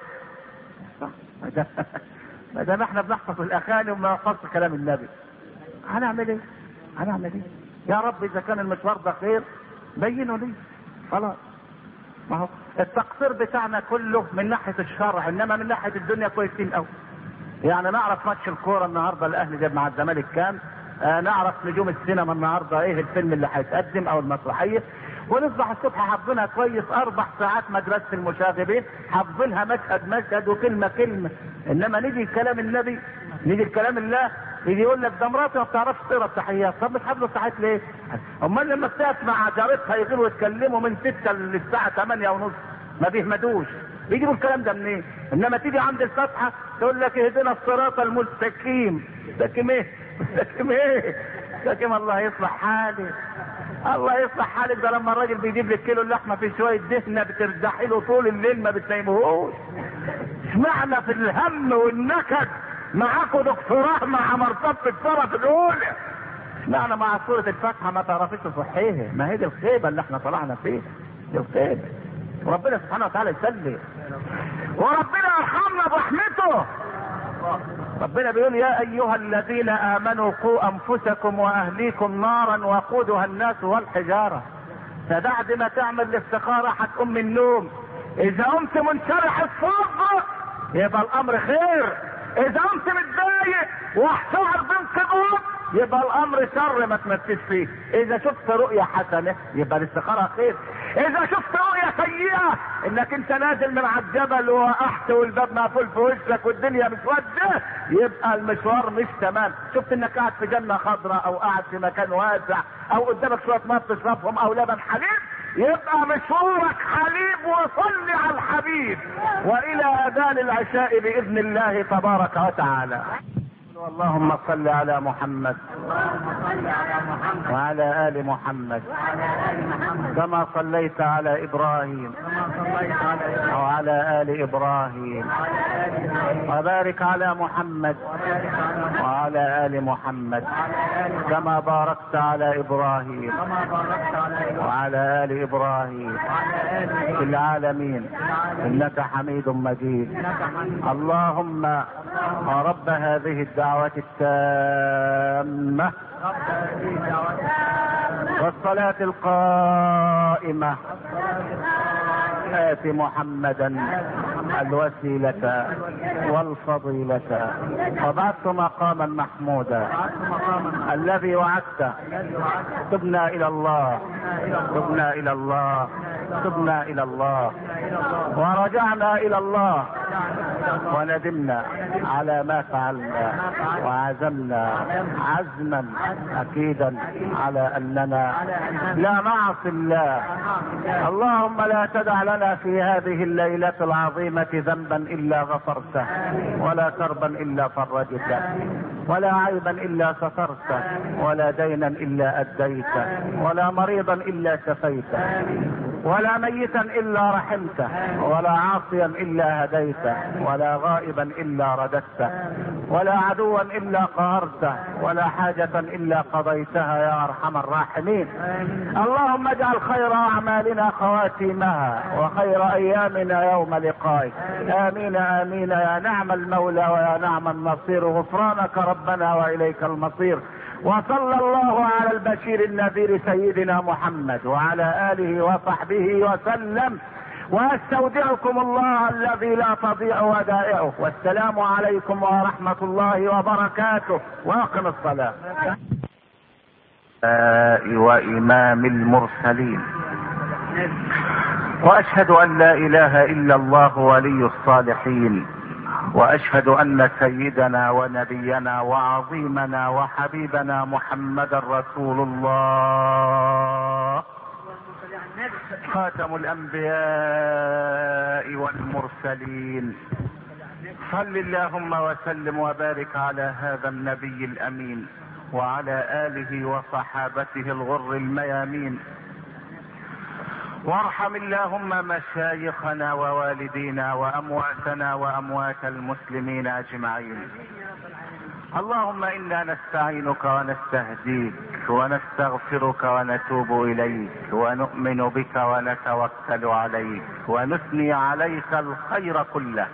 ما دام احنا بنحفظ الاغاني وما نحفظش كلام النبي هنعمل ايه؟ هنعمل ايه؟ يا رب اذا كان المشوار ده خير بينه لي خلاص ما هو التقصير بتاعنا كله من ناحيه الشرع انما من ناحيه الدنيا كويسين قوي يعني نعرف ماتش الكوره النهارده الاهلي جاب مع الزمالك كام آه نعرف نجوم السينما النهارده ايه الفيلم اللي هيتقدم او المسرحيه ونصبح الصبح حافظينها كويس اربع ساعات مدرسه المشاغبين حافظينها مشهد مشهد وكلمه كلمه انما نيجي كلام النبي نيجي كلام الله يجي يقول لك ده مراتي ما بتعرفش تقرا التحيات طب مش حافظه التحيات ليه؟ امال لما بتسمع جارتها يغيروا يتكلموا من 6 للساعه 8 ونص ما بيهمدوش بيجيبوا الكلام ده منين؟ انما تيجي عند الفتحه تقول لك اهدنا الصراط المستقيم مستقيم ايه؟ مستقيم ايه؟ مستقيم الله يصلح حالك الله يصلح حالك ده لما الراجل بيجيب لك كيلو اللحمه في شويه دهنه بترزحي له طول الليل ما بتنيمهوش اشمعنى في الهم والنكد معاكوا دكتوراه مع مرتبة الطرف الاولى اشمعنى مع سورة الفاتحة ما تعرفيش تصحيها ما هي دي الخيبة اللي احنا طلعنا فيها دي الخيبة وربنا سبحانه وتعالى يسلم وربنا يرحمنا برحمته ربنا بيقول يا ايها الذين امنوا قوا انفسكم واهليكم نارا وقودها الناس والحجاره فبعد ما تعمل الاستخاره هتقوم من النوم اذا قمت منشرح الصدر يبقى الامر خير اذا قمت متضايق وهتقعد بانقباض يبقى الامر شر ما تمسيش فيه اذا شفت رؤية حسنة يبقى الاستخارة خير اذا شفت رؤية سيئة انك انت نازل من على الجبل وقحت والباب مقفول في وشك والدنيا مسودة يبقى المشوار مش تمام شفت انك قاعد في جنة خضراء او قاعد في مكان واسع او قدامك شوية ماء تشربهم او لبن حليب يبقى مشوارك حليب وصلي على الحبيب والى اذان العشاء باذن الله تبارك وتعالى اللهم صل على محمد وعلى ال محمد كما صليت على ابراهيم وعلى ال ابراهيم وبارك على محمد وعلى ال محمد كما باركت على ابراهيم وعلى ال ابراهيم في العالمين انك حميد مجيد اللهم رب هذه الدعوة التامة والصلاة القائمة آت محمدا الوسيلة والفضيلة وبعثت مقاما محمودا الذي وعدته تبنا إلى الله تبنا إلى الله تبنا إلى الله ورجعنا إلى الله وندمنا على ما فعلنا وعزمنا عزما اكيدا على اننا لا نعصي الله اللهم لا تدع لنا في هذه الليلة العظيمة ذنبا الا غفرته ولا كربا الا فرجته ولا عيبا الا سترته ولا دينا الا اديته ولا مريضا الا شفيته ولا ميتا الا رحمته ولا عاصيا الا هديته ولا غائبا الا رددته ولا عدوا الا قهرته ولا حاجة الا قضيتها يا ارحم الراحمين اللهم اجعل خير اعمالنا خواتيمها وخير ايامنا يوم لقائك امين امين يا نعم المولى ويا نعم النصير غفرانك ربنا واليك المصير وصلى الله على البشير النذير سيدنا محمد وعلى اله وصحبه وسلم واستودعكم الله الذي لا تضيع ودائعه والسلام عليكم ورحمة الله وبركاته واقم الصلاة وإمام المرسلين وأشهد أن لا إله إلا الله ولي الصالحين واشهد ان سيدنا ونبينا وعظيمنا وحبيبنا محمدا رسول الله خاتم الانبياء والمرسلين صل اللهم وسلم وبارك على هذا النبي الامين وعلى اله وصحابته الغر الميامين وارحم اللهم مشايخنا ووالدينا وامواتنا واموات المسلمين اجمعين اللهم انا نستعينك ونستهديك ونستغفرك ونتوب اليك ونؤمن بك ونتوكل عليك ونثني عليك الخير كله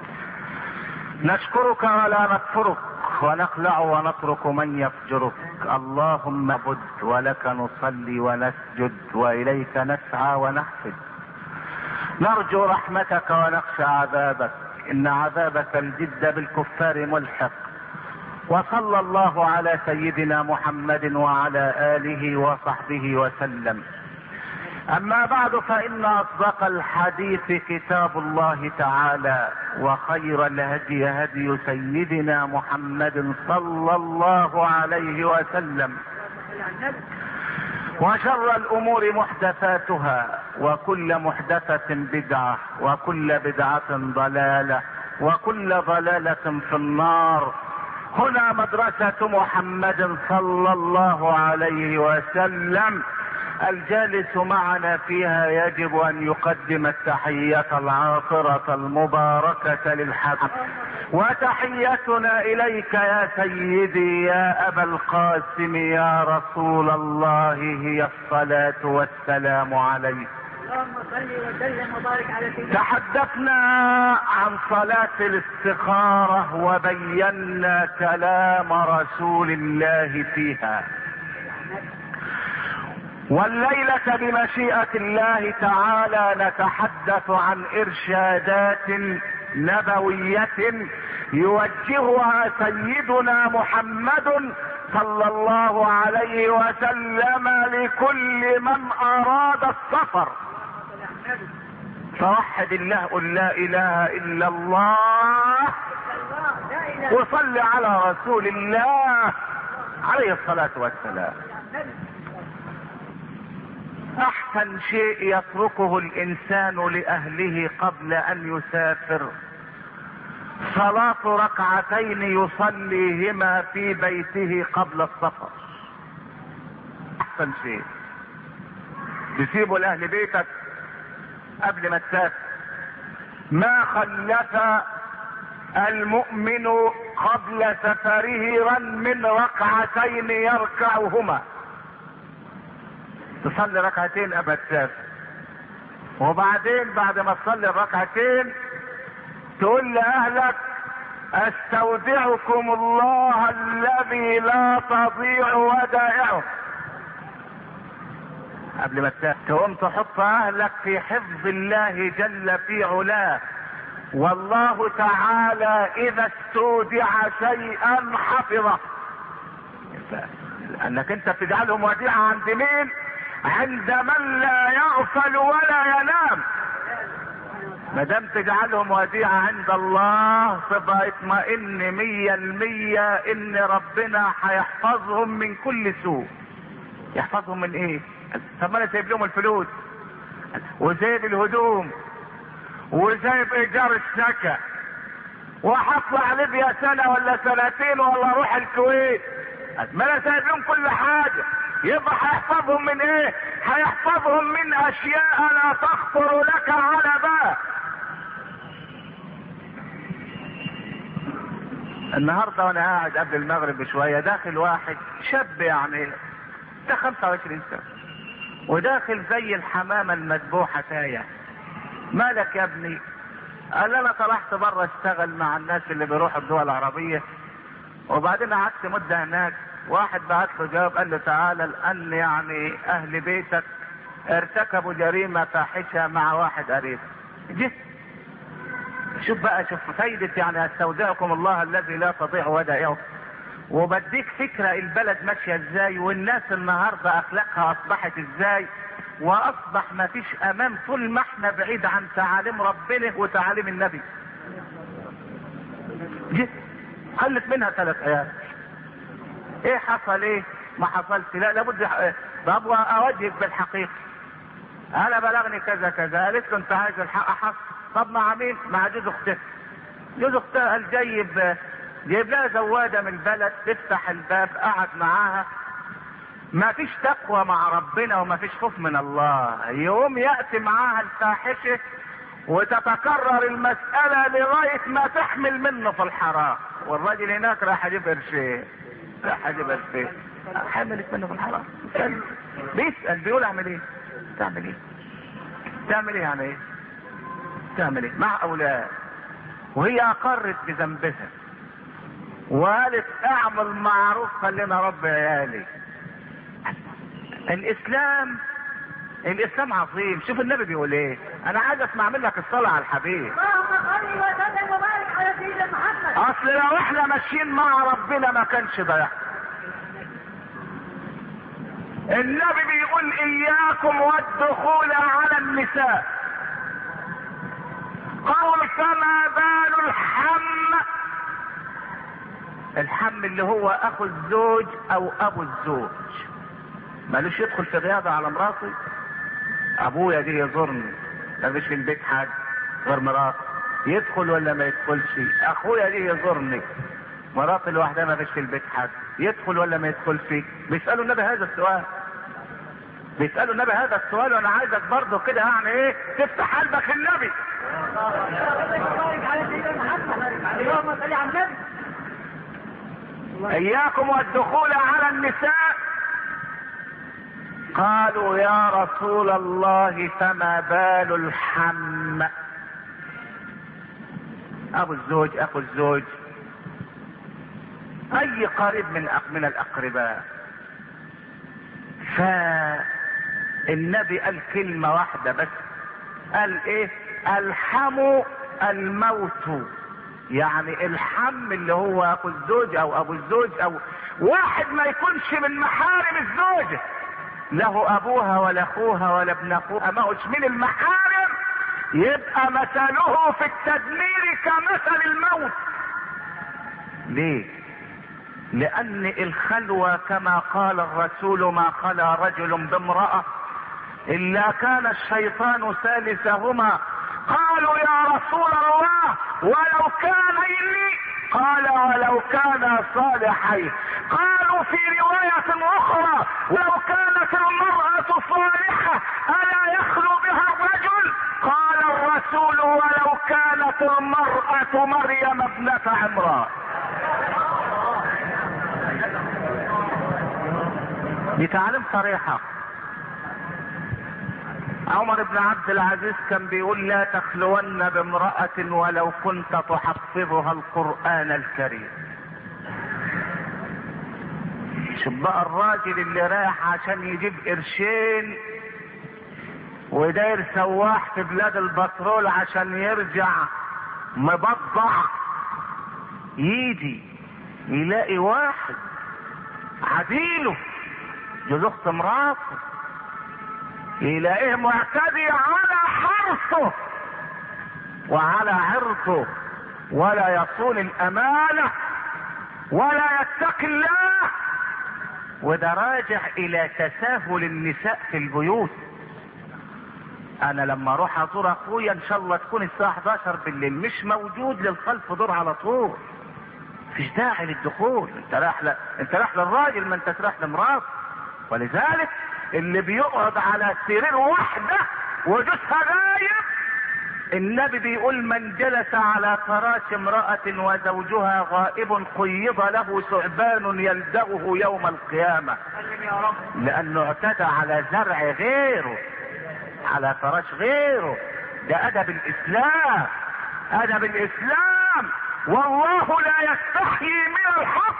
نشكرك ولا نكفرك ونخلع ونترك من يفجرك اللهم عبد ولك نصلي ونسجد واليك نسعى ونحفد نرجو رحمتك ونخشى عذابك ان عذابك الجد بالكفار ملحق وصلى الله على سيدنا محمد وعلى اله وصحبه وسلم اما بعد فان اصدق الحديث كتاب الله تعالى وخير الهدي هدي سيدنا محمد صلى الله عليه وسلم وشر الامور محدثاتها وكل محدثة بدعة وكل بدعة ضلالة وكل ضلالة في النار هنا مدرسة محمد صلى الله عليه وسلم الجالس معنا فيها يجب ان يقدم التحية العاطرة المباركة للحبيب وتحيتنا اليك يا سيدي يا ابا القاسم يا رسول الله هي الصلاة والسلام عليك صل وسلم وبارك على سيدنا تحدثنا عن صلاة الاستخارة وبينا كلام رسول الله فيها والليلة بمشيئة الله تعالى نتحدث عن ارشادات نبوية يوجهها سيدنا محمد صلى الله عليه وسلم لكل من اراد السفر فوحد الله قل لا اله الا الله لا اله وصل على رسول الله عليه الصلاة والسلام احسن شيء يتركه الانسان لاهله قبل ان يسافر صلاة ركعتين يصليهما في بيته قبل السفر احسن شيء تسيبه لاهل بيتك قبل ما تسافر ما خلف المؤمن قبل سفره رن من ركعتين يركعهما تصلي ركعتين قبل تسافر وبعدين بعد ما تصلي الركعتين تقول لاهلك استودعكم الله الذي لا تضيع ودائعه قبل ما تسافر تقوم تحط اهلك في حفظ الله جل في علاه والله تعالى اذا استودع شيئا حفظه لانك انت بتجعلهم وديعة عند مين عند من لا يغفل ولا ينام ما دام تجعلهم وديعة عند الله تبقى اطمئن مية المية ان ربنا هيحفظهم من كل سوء يحفظهم من ايه طب ما انا سايب لهم الفلوس وسايب الهدوم وسايب ايجار الشقة وهطلع ليبيا سنة ولا سنتين ولا اروح الكويت ما انا سايب لهم كل حاجة يبقى هيحفظهم من ايه هيحفظهم من اشياء لا تخطر لك على بال النهاردة وانا قاعد قبل المغرب بشوية داخل واحد شاب يعني ده 25 سنة وداخل زي الحمامة المذبوحة تايه مالك يا ابني قال انا طلعت بره اشتغل مع الناس اللي بيروحوا الدول العربية وبعدين قعدت مدة هناك واحد بعت له جواب قال له تعالى لان يعني اهل بيتك ارتكبوا جريمة فاحشة مع واحد قريب جيت شوف بقى شوف فايدة يعني استودعكم الله الذي لا تضيع ودائعه وبديك فكرة البلد ماشية ازاي والناس النهاردة اخلاقها اصبحت ازاي واصبح ما فيش امان طول ما احنا بعيد عن تعاليم ربنا وتعاليم النبي جيت خلت منها ثلاث ايات ايه حصل ايه ما حصلش لا لابد ابغى اوجهك بالحقيقة انا بلغني كذا كذا قالت له انت عايز الحق حصل طب مع مين مع جوز اختها جوز اختها قال جايب جايب لها زواده من البلد تفتح الباب قعد معاها ما فيش تقوى مع ربنا وما فيش خوف من الله يوم ياتي معاها الفاحشه وتتكرر المسألة لغاية ما تحمل منه في الحرام والراجل هناك راح يجيب قرشين راح يجيب قرشين حملت منه في الحرام بيسأل بيقول اعمل ايه تعمل ايه تعمل ايه يعني ايه تعمل ايه مع اولاد وهي اقرت بذنبها وقالت اعمل معروف خلينا رب عيالي الاسلام الاسلام عظيم شوف النبي بيقول ايه انا عايز اسمع منك الصلاة على الحبيب اللهم صل وسلم وبارك على سيدنا محمد اصل لو احنا ماشيين مع ربنا ما كانش ده يحصل النبي بيقول اياكم والدخول على النساء قالوا فما بال الحم الحم اللي هو اخو الزوج او ابو الزوج مالوش يدخل في الرياضة على مراتي ابويا دي يزورني ما فيش في البيت حد غير مراتي يدخل ولا ما يدخلش اخويا دي يزورني مراتي لوحدها ما فيش في البيت حد يدخل ولا ما يدخلش بيسالوا النبي هذا السؤال بيسالوا النبي هذا السؤال وانا عايزك برضه كده يعني ايه تفتح قلبك للنبي وبارك على سيدنا محمد اللهم صل على النبي اياكم والدخول على النساء قالوا يا رسول الله فما بال الحم ابو الزوج اخو الزوج اي قريب من من الاقرباء فالنبي قال كلمة واحدة بس قال ايه الحم الموت يعني الحم اللي هو اخو الزوج او ابو الزوج او واحد ما يكونش من محارم الزوجة له ابوها ولا اخوها ولا ابن اخوها ما هوش من المحارم يبقى مثله في التدمير كمثل الموت ليه لان الخلوة كما قال الرسول ما خلا رجل بامرأة الا كان الشيطان ثالثهما قالوا يا رسول الله ولو كان إني قال ولو كان صالحين قالوا في رواية أخرى ولو كانت المرأة صالحة ألا يخلو بها الرجل قال الرسول ولو كانت المرأة مريم ابنة عمران دي تعليم صريحة عمر بن عبد العزيز كان بيقول لا تخلون بامرأة ولو كنت تحفظها القرآن الكريم شوف بقى الراجل اللي رايح عشان يجيب قرشين وداير سواح في بلاد البترول عشان يرجع مبضع يجي يلاقي واحد عديله جوز اخت مراته يلاقيه معتدي على حرصه وعلى عرضه ولا يصون الامانه ولا يتقي الله وده راجع الى تساهل النساء في البيوت انا لما اروح ازور اخويا ان شاء الله تكون الساعه 11 بالليل مش موجود للخلف دور على طول مفيش داعي للدخول انت رايح ل... انت رايح للراجل ما انت رايح لمراته ولذلك اللي بيقعد على سرير واحده وجوزها غايب النبي بيقول من جلس على فراش امرأة وزوجها غائب قيض له ثعبان يلدغه يوم القيامة لأنه اعتدى على زرع غيره على فراش غيره ده أدب الإسلام أدب الإسلام والله لا يستحيي من الحق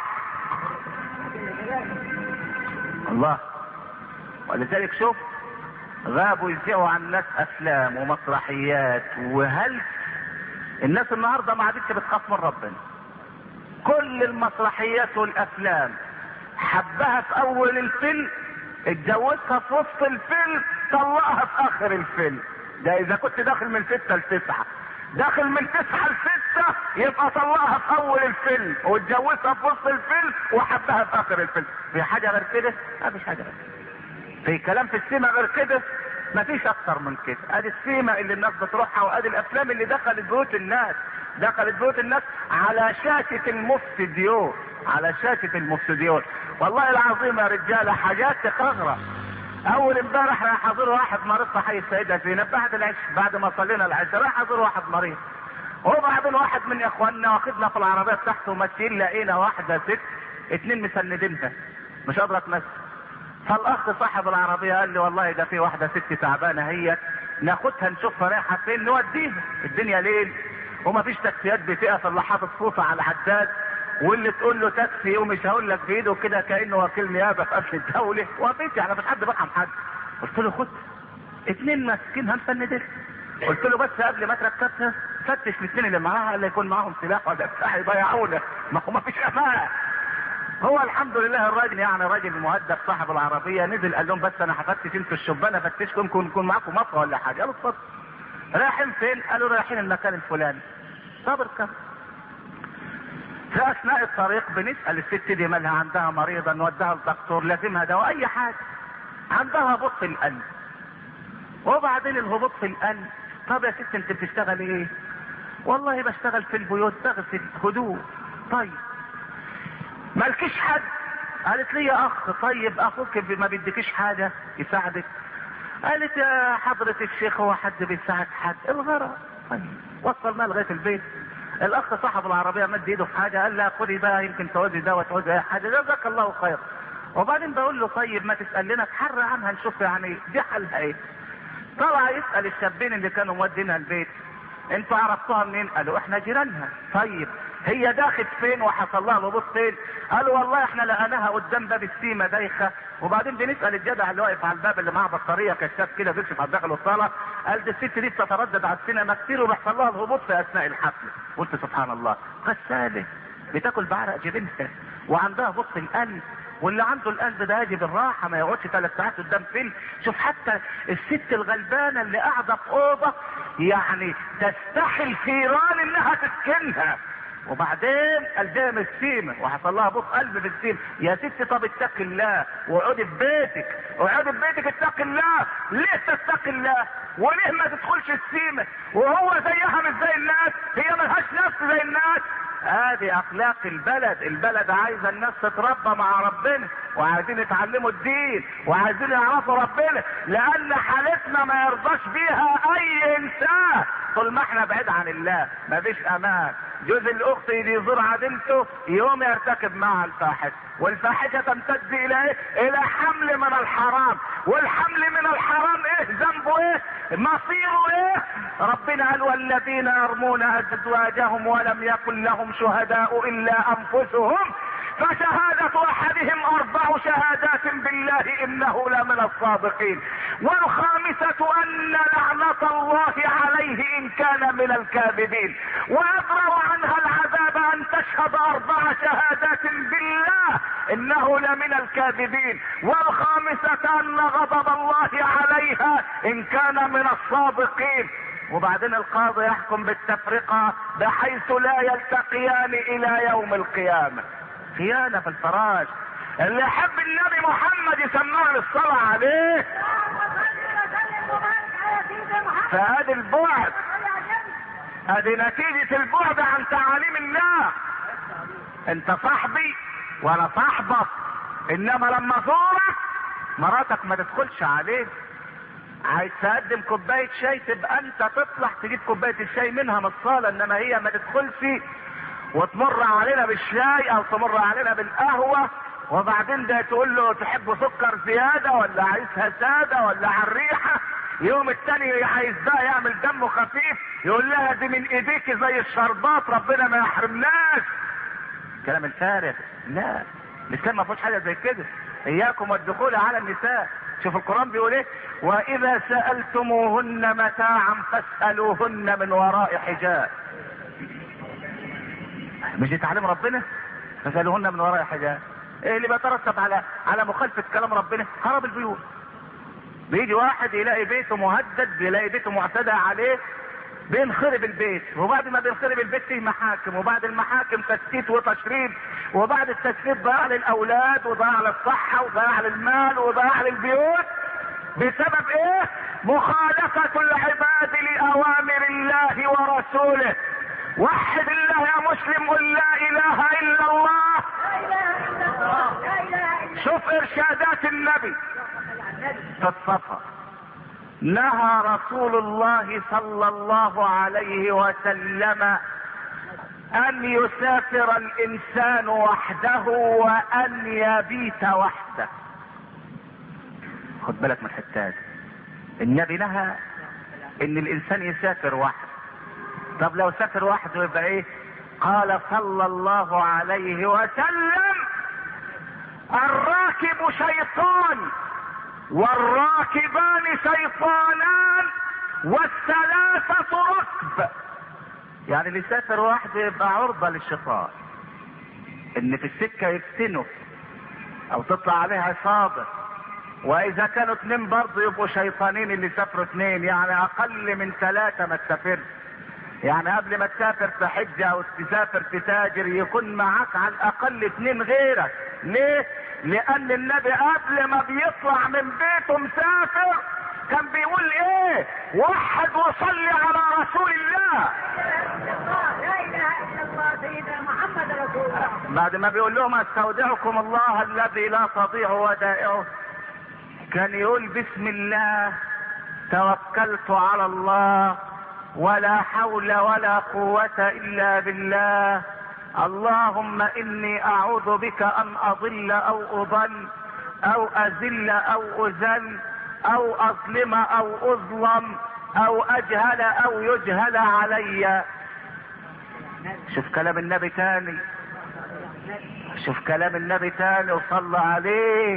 الله ولذلك شوف غابوا يذيعوا عن الناس افلام ومسرحيات وهل الناس النهارده ما عادتش بتخاف من ربنا كل المسرحيات والافلام حبها في اول الفيلم اتجوزها في وسط الفيلم طلقها في اخر الفيلم ده اذا كنت داخل من ستة لتسعة داخل من تسعة لستة يبقى طلقها في اول الفيلم واتجوزها في وسط الفيلم وحبها في اخر الفيلم في حاجة غير كده؟ ما فيش حاجة غير كده في كلام في السيما غير كده مفيش اكتر من كده ادي السيما اللي الناس بتروحها وادي الافلام اللي دخلت بيوت الناس دخلت بيوت الناس على شاشة المفسديون على شاشة المفسديون والله العظيم يا رجالة حاجات تقرغرة اول امبارح راح ازور واحد مريض في حي السيدة زينب بعد العشاء بعد ما صلينا العشاء راح ازور واحد مريض وبعدين واحد من اخواننا واخدنا في العربية بتاعته وماشيين لقينا واحدة ست اتنين مسندينها مش قادرة تمشي فالاخ صاحب العربية قال لي والله ده في واحدة ست تعبانة هي ناخدها نشوفها رايحة فين نوديها الدنيا ليل وما فيش تاكسيات بتقف الا حاطط فوطة على العداد واللي تقول له تاكسي ومش هقول لك بايده كده كانه وكيل نيابه في امن الدوله وفيش يعني مش حد بفهم حد قلت له خد اتنين ماسكينها مسندين قلت له بس قبل ما تركبها فتش الاثنين اللي معاها اللي يكون معاهم سلاح ولا بتاع يضيعونا ما هو ما فيش امان هو الحمد لله الراجل يعني راجل مؤدب صاحب العربية نزل قال لهم بس انا هفتش انتوا الشبان افتشكم يمكن يكون معاكم مطوة ولا حاجة قالوا اتفضل رايحين فين؟ قالوا رايحين المكان الفلاني صبر كم في اثناء الطريق بنسأل الست دي مالها عندها مريضة نودها للدكتور لازمها دواء اي حاجة عندها هبوط في القلب وبعدين الهبوط في القلب طب يا ست انت بتشتغلي ايه؟ والله بشتغل في البيوت بغسل هدوء طيب مالكيش حد قالت لي يا اخ طيب اخوك ما بيديكيش حاجة يساعدك قالت يا حضرة الشيخ هو حد بيساعد حد الغرض طيب وصلنا لغاية البيت الاخ صاحب العربية مد ايده في حاجة قال لها خدي بقى يمكن تعوزي ده وتعوزي اي حاجة جزاك الله خير وبعدين بقول له طيب ما تسال لنا تحرى عنها نشوف يعني دي حالها ايه طلع يسال الشابين اللي كانوا مودينها البيت انتوا عرفتوها منين قالوا احنا جيرانها طيب هي داخت فين وحصل لها الهبوط فين قالوا والله احنا لقيناها قدام باب السيمه دايخه وبعدين بنسال الجدع اللي واقف على الباب اللي معاه بطاريه كشاف كده بيكشف على داخل الصاله قال دي الست دي بتتردد على السينما كتير وبيحصل لها الهبوط في اثناء الحفله قلت سبحان الله غساله بتاكل بعرق جبينها وعندها بطء القلب واللي عنده القلب ده يجي بالراحه ما يقعدش ثلاث ساعات قدام فيلم شوف حتى الست الغلبانه اللي قاعده في اوضه يعني تستحي الفيران انها تسكنها وبعدين قلبها السيمة وحصل لها بوس قلب في السيمة يا ست طب اتق الله واقعدي في بيتك اقعدي في بيتك اتق الله ليه تتقي الله وليه ما تدخلش السيمة وهو زيها مش زي الناس هي ملهاش نفس زي الناس ادي اخلاق البلد البلد عايزه الناس تتربى مع ربنا وعايزين يتعلموا الدين وعايزين يعرفوا ربنا لان حالتنا ما يرضاش بيها اي انسان طول ما احنا بعيد عن الله مفيش امان جوز الاخت يجي يزور عدلته يوم يرتكب معها الفاحش والفاحشه تمتد الى ايه الى حمل من الحرام والحمل من الحرام ايه ذنبه ايه مصيره ايه ربنا قال والذين يرمون ازواجهم ولم يكن لهم شهداء الا انفسهم فشهادة احدهم اربع شهادات بالله انه لمن الصادقين والخامسة ان لعنة الله عليه ان كان من الكاذبين ويبرأ عنها العذاب ان تشهد اربع شهادات بالله انه لمن الكاذبين والخامسة ان غضب الله عليها ان كان من الصادقين وبعدين القاضي يحكم بالتفرقة بحيث لا يلتقيان الى يوم القيامة خيانة في الفراش اللي يحب النبي محمد يسمعه للصلاة عليه فهذه البعد هذه نتيجة البعد عن تعاليم الله انت صاحبي وانا صاحبك انما لما زورك مراتك ما تدخلش عليه عايز تقدم كوباية شاي تبقى انت تطلع تجيب كوباية الشاي منها من الصالة انما هي ما تدخلش وتمر علينا بالشاي او تمر علينا بالقهوة وبعدين ده تقول له تحب سكر زيادة ولا عايزها سادة ولا على الريحة يوم التاني عايز بقى يعمل دمه خفيف يقول لها دي من ايديك زي الشربات ربنا ما يحرمناش كلام الفارغ لا الاسلام ما فيهوش حاجه زي كده اياكم والدخول على النساء شوف القران بيقول ايه واذا سالتموهن متاعا فاسالوهن من وراء حجاب مش دي تعليم ربنا فاسالوهن من وراء حجاب ايه اللي بيترتب على على مخالفه كلام ربنا خرب البيوت بيجي واحد يلاقي بيته مهدد بيلاقي بيته معتدى عليه بينخرب البيت وبعد ما بينخرب البيت فيه محاكم وبعد المحاكم تشتيت وتشريد وبعد التشريد ضياع للاولاد وضياع للصحه وضياع للمال وضياع للبيوت بسبب ايه مخالفة العباد لأوامر الله ورسوله وحد الله يا مسلم قل لا إله إلا الله شوف إرشادات النبي في السفر نهى رسول الله صلى الله عليه وسلم ان يسافر الانسان وحده وان يبيت وحده خد بالك من الحتات النبي نهى ان الانسان يسافر وحده طب لو سافر وحده يبقى ايه قال صلى الله عليه وسلم الراكب شيطان والراكبان شيطانان والثلاثة ركب يعني اللي يسافر وحده يبقى عرضة للشيطان ان في السكة يفتنه او تطلع عليها عصابة واذا كانوا اتنين برضه يبقوا شيطانين اللي سافروا اتنين يعني اقل من ثلاثة ما تسافرش يعني قبل ما تسافر تحج او تسافر تتاجر يكون معاك على الاقل اتنين غيرك ليه لان النبي قبل ما بيطلع من بيته مسافر كان بيقول ايه وحد وصلي على رسول الله لا اله الا الله سيدنا محمد رسول الله بعد ما بيقول لهم استودعكم الله الذي لا تضيع ودائعه كان يقول بسم الله توكلت على الله ولا حول ولا قوة الا بالله اللهم اني اعوذ بك ان اضل او اضل او اذل او اذل او اظلم او اظلم او اجهل او يجهل علي شوف كلام النبي تاني شوف كلام النبي تاني وصلى عليه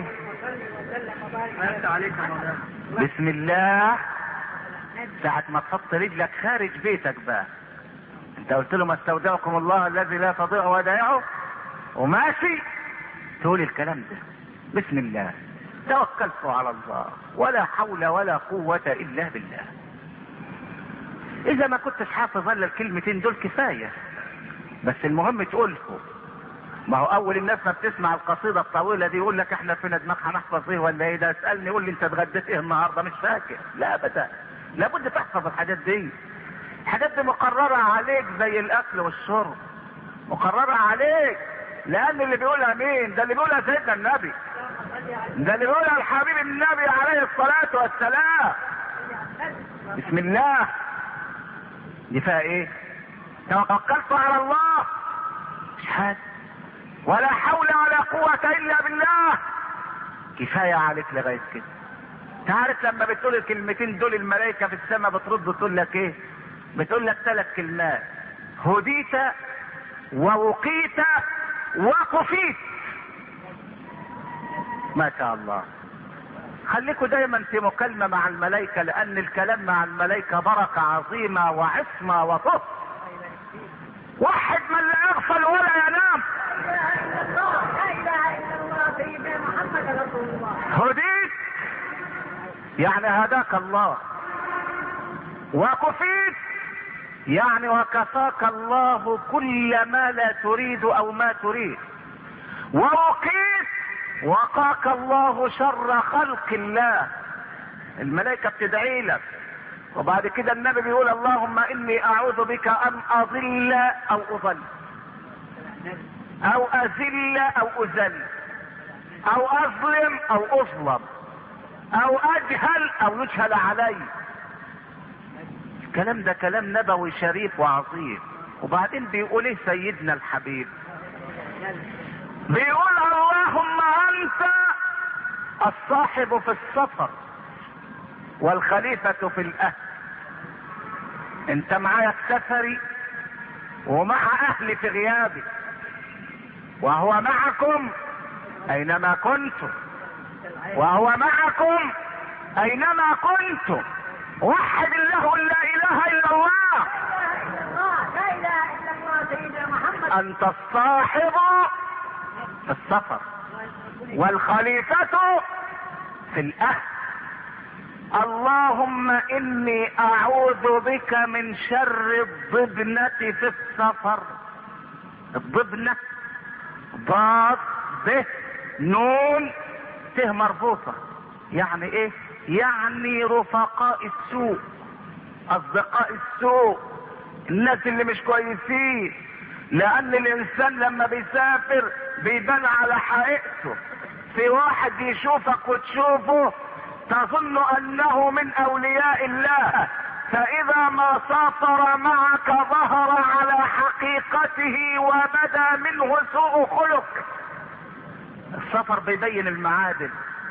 بسم الله ساعة ما تحط رجلك خارج بيتك بقى انت قلت له ما استودعكم الله الذي لا تضيع ودائعه وماشي تقول الكلام ده بسم الله توكلت على الله ولا حول ولا قوة الا بالله اذا ما كنتش حافظ الا الكلمتين دول كفاية بس المهم تقولهم ما هو اول الناس ما بتسمع القصيدة الطويلة دي يقول لك احنا فينا دماغ هنحفظ ايه ولا ايه ده اسألني يقول لي انت اتغديت ايه النهاردة مش فاكر لا ابدا لابد تحفظ الحاجات دي الحاجات دي مقررة عليك زي الاكل والشرب مقررة عليك لان اللي بيقولها مين ده اللي بيقولها سيدنا النبي ده اللي بيقولها الحبيب النبي عليه الصلاة والسلام بسم الله دي فيها ايه توكلت على الله مش حاجة ولا حول ولا قوة الا بالله كفاية عليك لغاية كده تعرف لما بتقول الكلمتين دول الملائكة في السماء بترد تقول لك ايه بتقول لك ثلاث كلمات هديت ووقيت وكفيت ما شاء الله خليكوا دايما في مكالمة مع الملائكة لان الكلام مع الملائكة بركة عظيمة وعصمة وطهر واحد من لا يغفل ولا ينام لا اله الا الله سيدنا محمد رسول الله هديت يعني هداك الله وكفيت يعني وكفاك الله كل ما لا تريد او ما تريد ووقيت وقاك الله شر خلق الله الملائكة بتدعي لك وبعد كده النبي بيقول اللهم اني اعوذ بك ان اضل او اضل او اذل او اذل او اظلم او اظلم او اجهل او يجهل علي الكلام ده كلام نبوي شريف وعظيم وبعدين بيقول ايه سيدنا الحبيب بيقول اللهم انت الصاحب في السفر والخليفة في الاهل انت معايا في سفري ومع اهلي في غيابي وهو معكم اينما كنتم وهو معكم اينما كنتم وحد الله لا اله الا الله لا اله الا الله سيدنا محمد انت الصاحب في السفر والخليفة في الاهل اللهم اني اعوذ بك من شر الضبنة في السفر الضبنة ضاد ب نون ت مربوطة يعني ايه يعني رفقاء السوء اصدقاء السوء الناس اللي مش كويسين لان الانسان لما بيسافر بيبان على حقيقته في واحد يشوفك وتشوفه تظن انه من اولياء الله فاذا ما سافر معك ظهر على حقيقته وبدا منه سوء خلق السفر بيبين المعادن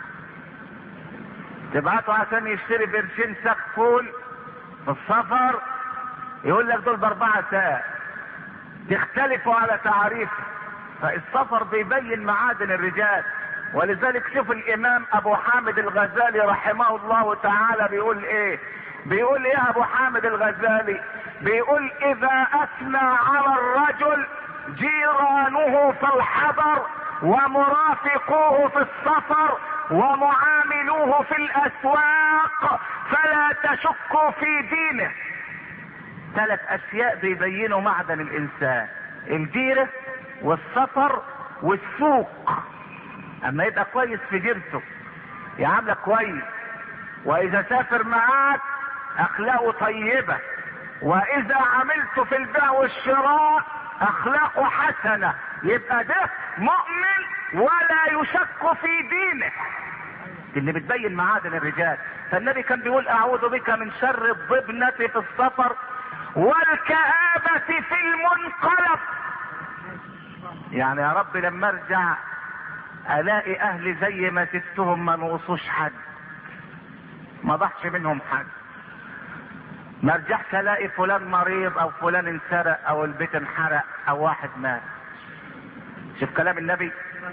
تبعته عشان يشتري برشين ساق فول في السفر يقول لك دول باربعة ساعة تختلفوا على تعريف فالسفر بيبين معادن الرجال ولذلك شوف الامام ابو حامد الغزالي رحمه الله تعالى بيقول ايه بيقول ايه ابو حامد الغزالي بيقول اذا اثنى على الرجل جيرانه في الحضر ومرافقوه في السفر ومعاملوه في الاسواق فلا تشكوا في دينه ثلاث اشياء بيبينوا معدن الانسان الجيرة والسفر والسوق اما يبقى كويس في جيرته يعاملك كويس واذا سافر معاك اخلاقه طيبة واذا عملت في البيع والشراء اخلاقه حسنة يبقى ده مؤمن ولا يشك في دينه اللي بتبين معادن الرجال فالنبي كان بيقول اعوذ بك من شر الضبنة في السفر والكآبة في المنقلب يعني يا رب لما ارجع الاقي اهلي زي ما سبتهم ما نقصوش حد ما ضحش منهم حد ما ارجعش الاقي فلان مريض او فلان انسرق او البيت انحرق او واحد مات شوف كلام النبي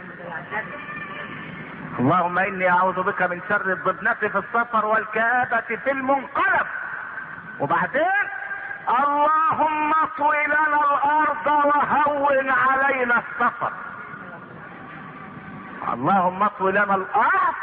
اللهم اني اعوذ بك من شر الضبنة في السفر والكآبة في المنقلب وبعدين اللهم اطوي لنا الارض وهون علينا السفر اللهم اطوي لنا الارض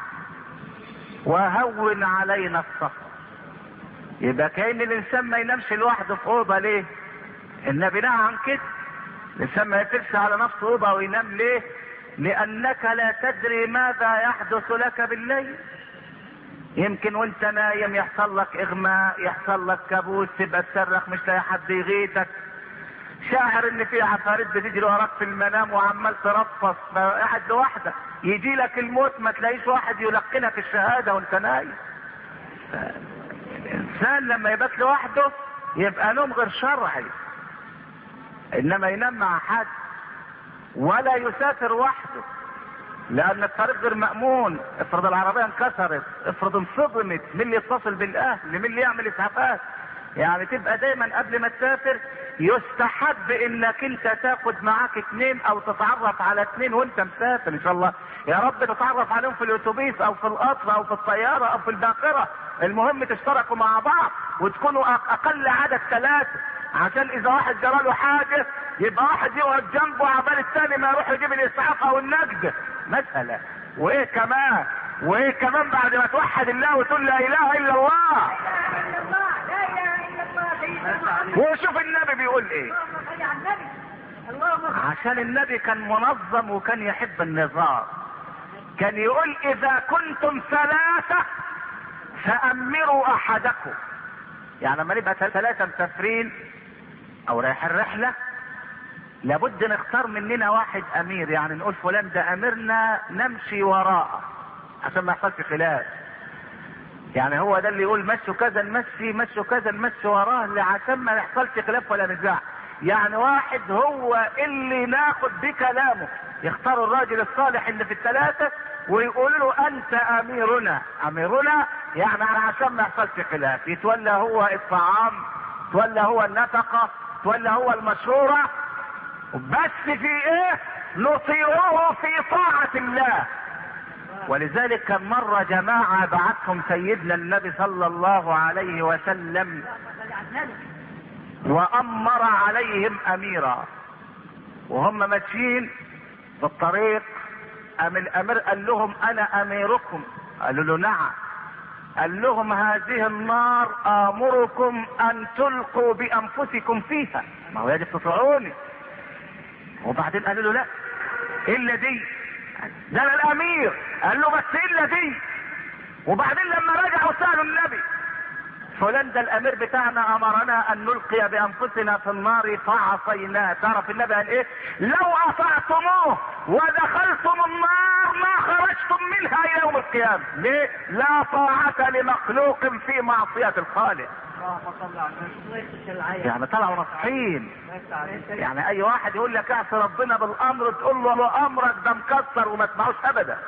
وهون علينا السفر يبقى كأن الانسان ما ينامش لوحده في اوضه ليه النبي نهى عن كده الانسان ما يقفلش على نفسه اوضه وينام ليه لانك لا تدري ماذا يحدث لك بالليل يمكن وانت نايم يحصل لك اغماء يحصل لك كابوس تبقى تصرخ مش لاقي حد يغيثك شاعر ان في عفاريت بتجري وراك في المنام وعمال ترفص قاعد لوحدك يجي لك الموت ما تلاقيش واحد يلقنك الشهاده وانت نايم الانسان لما يبات لوحده يبقى نوم غير شرعي انما ينام مع حد ولا يسافر وحده لان الطريق غير مأمون افرض العربية انكسرت افرض انصدمت مين اللي يتصل بالاهل مين اللي يعمل اسعافات يعني تبقى دايما قبل ما تسافر يستحب انك انت تاخد معاك اتنين او تتعرف على اتنين وانت مسافر ان شاء الله يا رب تتعرف عليهم في الاتوبيس او في القطر او في الطيارة او في الباخرة المهم تشتركوا مع بعض وتكونوا اقل عدد ثلاثة عشان اذا واحد جرى له حاجة يبقى واحد يقعد جنبه عبال الثاني ما يروح يجيب الاسعاف او النجدة مسألة وايه كمان وايه كمان بعد ما توحد الله وتقول لا اله الا الله لا اله الا الله سيدنا محمد وشوف النبي بيقول ايه اللهم صل على النبي اللهم صل عشان النبي كان منظم وكان يحب النظام كان يقول اذا كنتم ثلاثة فامروا احدكم يعني لما نبقى ثلاثة مسافرين او رايح الرحلة لابد نختار مننا واحد امير يعني نقول فلان ده اميرنا نمشي وراءه عشان ما يحصلش خلاف يعني هو ده اللي يقول مشوا كذا نمشي مشوا كذا نمشي وراه عشان ما يحصلش خلاف ولا نزاع يعني واحد هو اللي ناخد بكلامه يختاروا الراجل الصالح اللي في الثلاثة ويقولوا له انت اميرنا اميرنا يعني عشان ما يحصلش خلاف يتولى هو الطعام تولى هو النفقة تولى هو المشورة بس في ايه نطيعه في طاعة الله ولذلك كان مرة جماعة بعثهم سيدنا النبي صلى الله عليه وسلم صل على النبي وامر عليهم اميرا وهم ماشيين في الطريق ام الامير قال لهم انا اميركم قالوا له نعم قال لهم هذه النار امركم ان تلقوا بانفسكم فيها ما هو يجب تطيعوني وبعدين قالوا له لا الا دي ده انا الامير قال له بس الا دي وبعدين لما رجعوا سالوا النبي فلان ده الامير بتاعنا امرنا ان نلقي بانفسنا في النار فعصيناه تعرف النبي قال ايه لو اطعتموه ودخلتم النار ما خرجتم منها الى يوم القيامه ليه لا طاعه لمخلوق في معصيه الخالق اللهم صل على النبي الله يستر العين يعني طلعوا نصحين الله يستر عليك يعني اي واحد يقول لك اعصي ربنا بالامر تقول له له امرك ده مكسر وما تسمعوش ابدا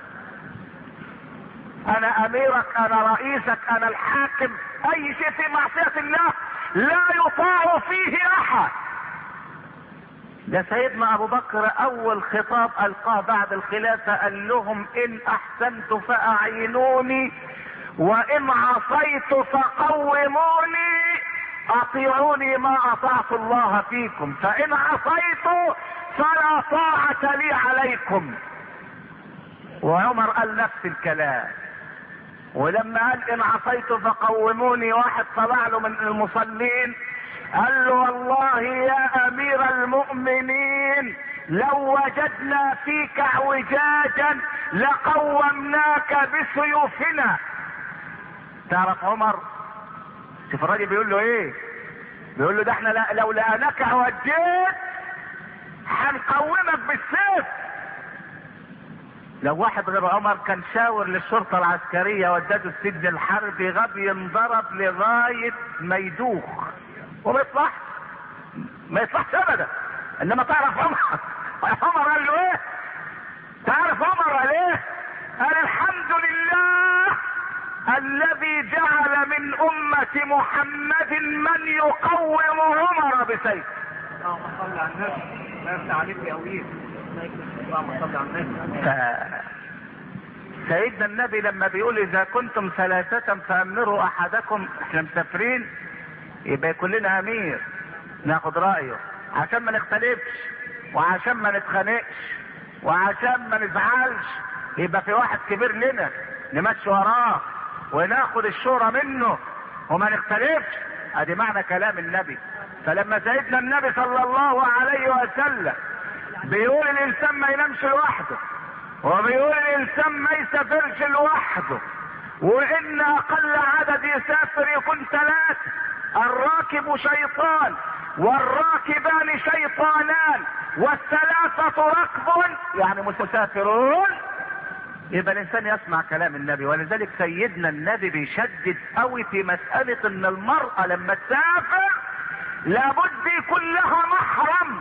انا اميرك انا رئيسك انا الحاكم اي شيء في معصية الله لا يطاع فيه احد ده سيدنا ابو بكر اول خطاب القاه بعد الخلافة قال لهم ان احسنت فاعينوني وان عصيت فقوموني اطيعوني ما اطعت الله فيكم فان عصيت فلا طاعة لي عليكم وعمر قال نفس الكلام ولما قال ان عصيت فقوموني واحد طلع له من المصلين قال له والله يا امير المؤمنين لو وجدنا فيك اعوجاجا لقومناك بسيوفنا تعرف عمر شوف الراجل بيقول له ايه بيقول له ده احنا لا- لو لقيناك عوجيت هنقومك بالسيف لو واحد غير عمر كان شاور للشرطة العسكرية ودته السجن الحربي غاب ينضرب لغاية ما يدوخ وما يطلعش ما يطلعش ابدا انما تعرف عمر عمر قال له ايه تعال عمر ليه قال الحمد لله الذي جعل من أمة محمد من يقوم عمر بسيف اللهم صل على النبي لا يفتح عليك يا أويس اللهم صل على النبي ف... سيدنا النبي لما بيقول اذا كنتم ثلاثة فامروا احدكم احنا مسافرين يبقى يكون لنا امير ناخد رايه عشان ما نختلفش وعشان ما نتخانقش وعشان ما نزعلش يبقى في واحد كبير لنا نمشي وراه وناخد الشورى منه وما نختلفش ادي معنى كلام النبي فلما سيدنا النبي صلى الله عليه وسلم بيقول الانسان ما ينامش لوحده وبيقول الانسان ما يسافرش لوحده وان اقل عدد يسافر يكون ثلاثة الراكب شيطان والراكبان شيطانان والثلاثة ركب يعني مسافرون يبقى الانسان يسمع كلام النبي ولذلك سيدنا النبي بيشدد قوي في مسألة ان المرأة لما تسافر لابد يكون لها محرم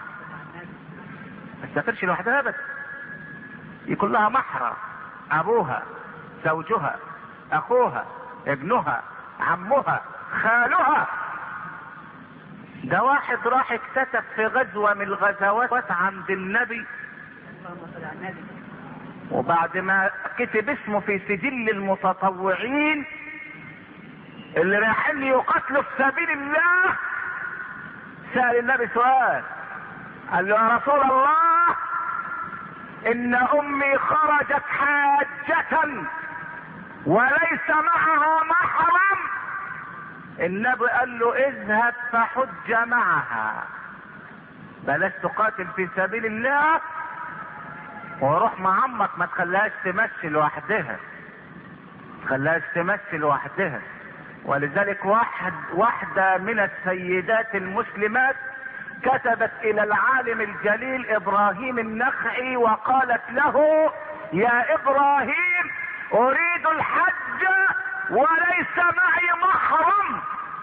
ما تسافرش لوحدها بس يكون لها محرم ابوها زوجها اخوها ابنها عمها خالها ده واحد راح اكتتب في غزوة من الغزوات عند النبي اللهم صل على النبي وبعد ما كتب اسمه في سجل المتطوعين اللي رايحين يقاتلوا في سبيل الله سأل النبي سؤال قال له يا رسول الله ان امي خرجت حاجة وليس معها محرم النبي قال له اذهب فحج معها بلاش تقاتل في سبيل الله وروح مع عمك ما تخليهاش تمشي لوحدها تخليهاش تمشي لوحدها ولذلك واحد واحدة من السيدات المسلمات كتبت الى العالم الجليل ابراهيم النخعي وقالت له يا ابراهيم اريد الحج وليس معي محرم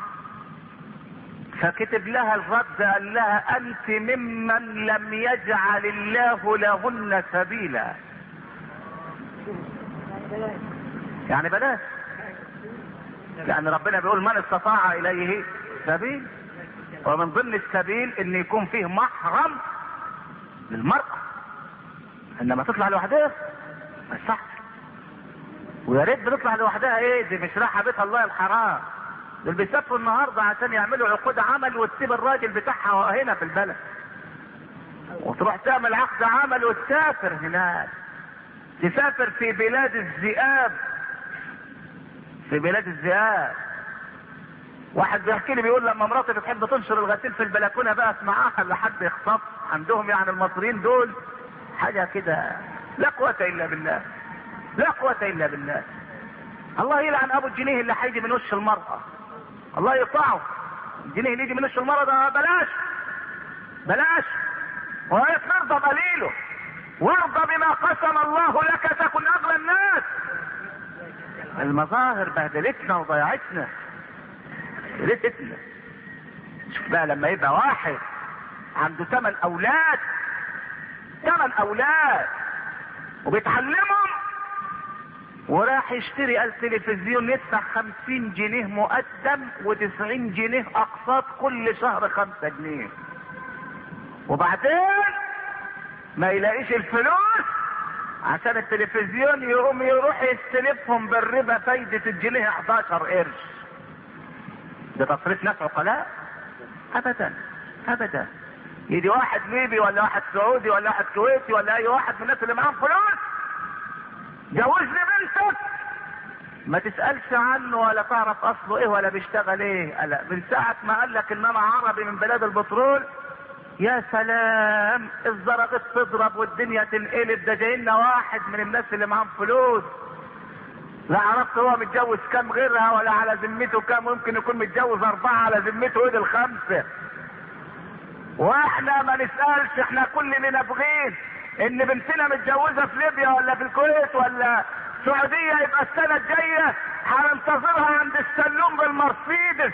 فكتب لها الرد قال لها انت ممن لم يجعل الله لهن سبيلا يعني بلاش يعني ربنا بيقول من استطاع اليه سبيل ومن ضمن السبيل ان يكون فيه محرم للمرأة انما تطلع لوحدها ما يصحش ويا ريت بتطلع لوحدها ايه دي مش رايحه بيت الله الحرام دول بيسافروا النهارده عشان يعملوا عقود عمل وتسيب الراجل بتاعها هنا في البلد وتروح تعمل عقد عمل وتسافر هناك تسافر في بلاد الذئاب في بلاد الذئاب واحد بيحكي لي بيقول لما مراتي بتحب تنشر الغسيل في البلكونه بقى اسمعها لحد يخطف عندهم يعني المصريين دول حاجه كده لا قوه الا بالله لا قوه الا بالله الله يلعن ابو الجنيه اللي هيجي من وش المراه الله يقطعه الجنيه اللي يجي من وش المراه ده بلاش بلاش وهي ترضى قليله وارضى بما قسم الله لك تكن اغلى الناس المظاهر بهدلتنا وضيعتنا بهدلتنا شوف بقى لما يبقى واحد عنده ثمان اولاد ثمان اولاد وبيتعلمهم وراح يشتري التلفزيون يدفع خمسين جنيه مقدم وتسعين جنيه اقساط كل شهر خمسة جنيه وبعدين ما يلاقيش الفلوس عشان التلفزيون يقوم يروح يستلفهم بالربا فايدة الجنيه 11 قرش ده تصريف ناس عقلاء ابدا ابدا يجي واحد ليبي ولا واحد سعودي ولا واحد كويتي ولا اي واحد من الناس اللي معاهم فلوس جوزني بنتك ما تسألش عنه ولا تعرف اصله ايه ولا بيشتغل ايه لا من ساعة ما قال لك ان انا عربي من بلاد البترول يا سلام الزرقت تضرب والدنيا تنقلب ده جاي لنا واحد من الناس اللي معاهم فلوس لا عرفت هو متجوز كام غيرها ولا على ذمته كام ممكن يكون متجوز اربعة على ذمته ايه الخمسة واحنا ما نسألش احنا كل اللي نبغيه ان بنتنا متجوزة في ليبيا ولا في الكويت ولا السعودية يبقى السنة الجاية هننتظرها عند السلوم بالمرسيدس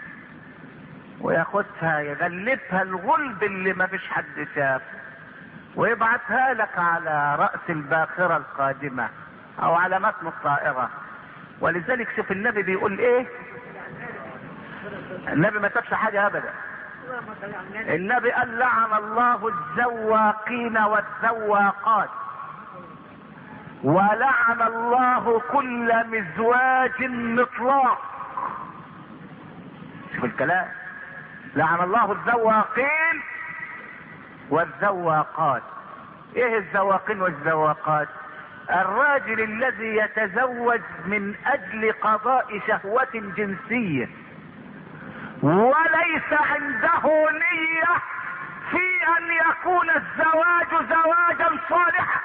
وياخدها يغلفها الغلب اللي ما فيش حد شافه ويبعتها لك على رأس الباخرة القادمة او على متن الطائرة ولذلك شوف النبي بيقول ايه النبي ما سابش حاجة ابدا النبي قال لعن الله الزواقين والزواقات ولعن الله كل مزواج مطلاق شوف الكلام لعن الله الزواقين والزواقات ايه الزواقين والزواقات الراجل الذي يتزوج من اجل قضاء شهوة جنسية وليس عنده نية في ان يكون الزواج زواجا صالحا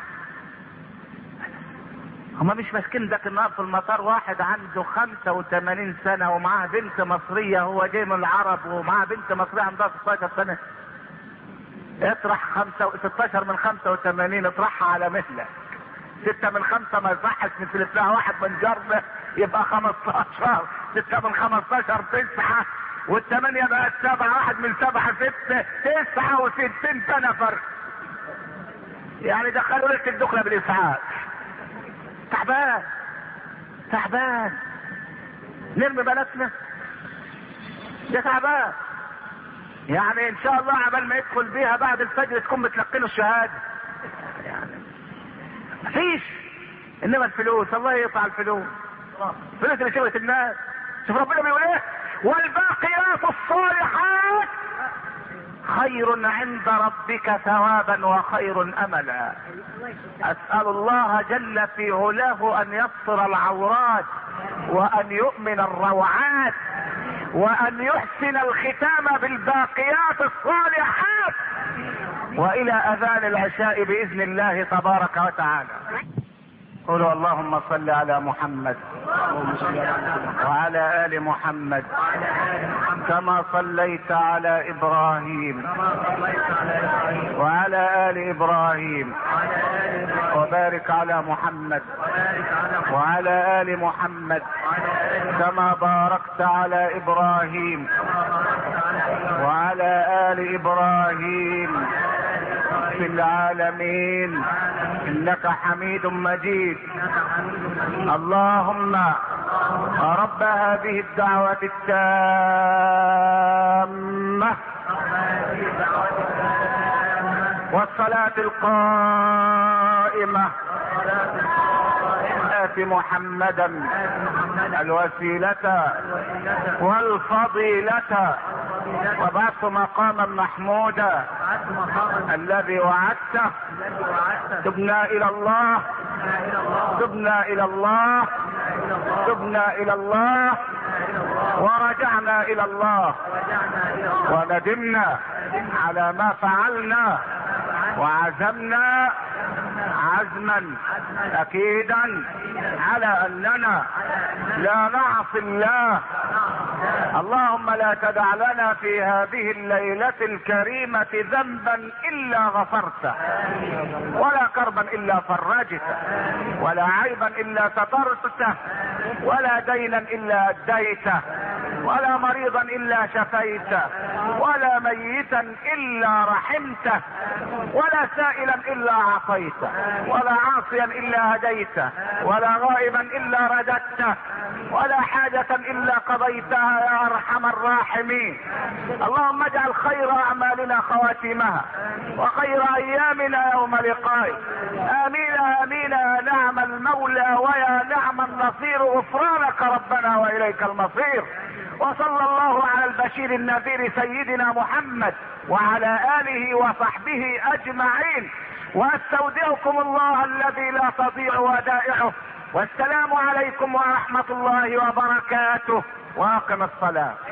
هما مش ماسكين ده النهار في المطار واحد عنده 85 سنة ومعاه بنت مصرية هو جاي من العرب ومعاه بنت مصرية عندها 16 سنة اطرح خمسة 16 من 85 اطرحها على مهلك ستة من خمسة ما يصحش مثل لها واحد من جربة يبقى 15 ستة من 15 تسعة والثمانية بقت سبعة واحد من سبعة ستة تسعة وستين سنة فرق يعني دخلوا لك الدخلة بالإسعاف تعبان تعبان نرمي بناتنا ده تعبان يعني ان شاء الله عبال ما يدخل بيها بعد الفجر تكون متلقينه الشهادة يعني مفيش انما الفلوس الله يقطع الفلوس الفلوس اللي شغلت الناس شوف ربنا بيقول ايه والباقيات الصالحات خير عند ربك ثوابا وخير املا اسال الله جل في علاه ان يستر العورات وان يؤمن الروعات وان يحسن الختام بالباقيات الصالحات والى اذان العشاء باذن الله تبارك وتعالى قولوا اللهم صل على محمد وعلى ال محمد كما صليت على ابراهيم وعلى ال ابراهيم وبارك على محمد وعلى ال محمد كما باركت على ابراهيم وعلى ال ابراهيم في العالمين انك حميد مجيد اللهم رب هذه الدعوة التامة والصلاة القائمة آت محمدا الوسيلة والفضيلة وبعث مقاما محمودا الذي وعدته تبنا الى الله تبنا الى الله تبنا الى الله ورجعنا الى الله وندمنا على ما فعلنا وعزمنا عزما اكيدا على اننا لا نعصي الله اللهم لا تدع لنا في هذه الليلة الكريمة ذنبا الا غفرته ولا كربا الا فرجته ولا عيبا الا سترته ولا دينا الا اديته ولا مريضا الا شفيته ولا ميتا الا رحمته ولا سائلا الا عصيته ولا عاصيا الا هديته ولا غائبا الا رددته ولا حاجة الا قضيتها يا ارحم الراحمين اللهم اجعل خير اعمالنا خواتيمها وخير ايامنا يوم لقائك امين امين يا نعم المولى ويا نعم النصير غفرانك ربنا واليك المصير وصلى الله على البشير النذير سيدنا محمد وعلى اله وصحبه اجمعين واستودعكم الله الذي لا تضيع ودائعه والسلام عليكم ورحمة الله وبركاته واقم الصلاة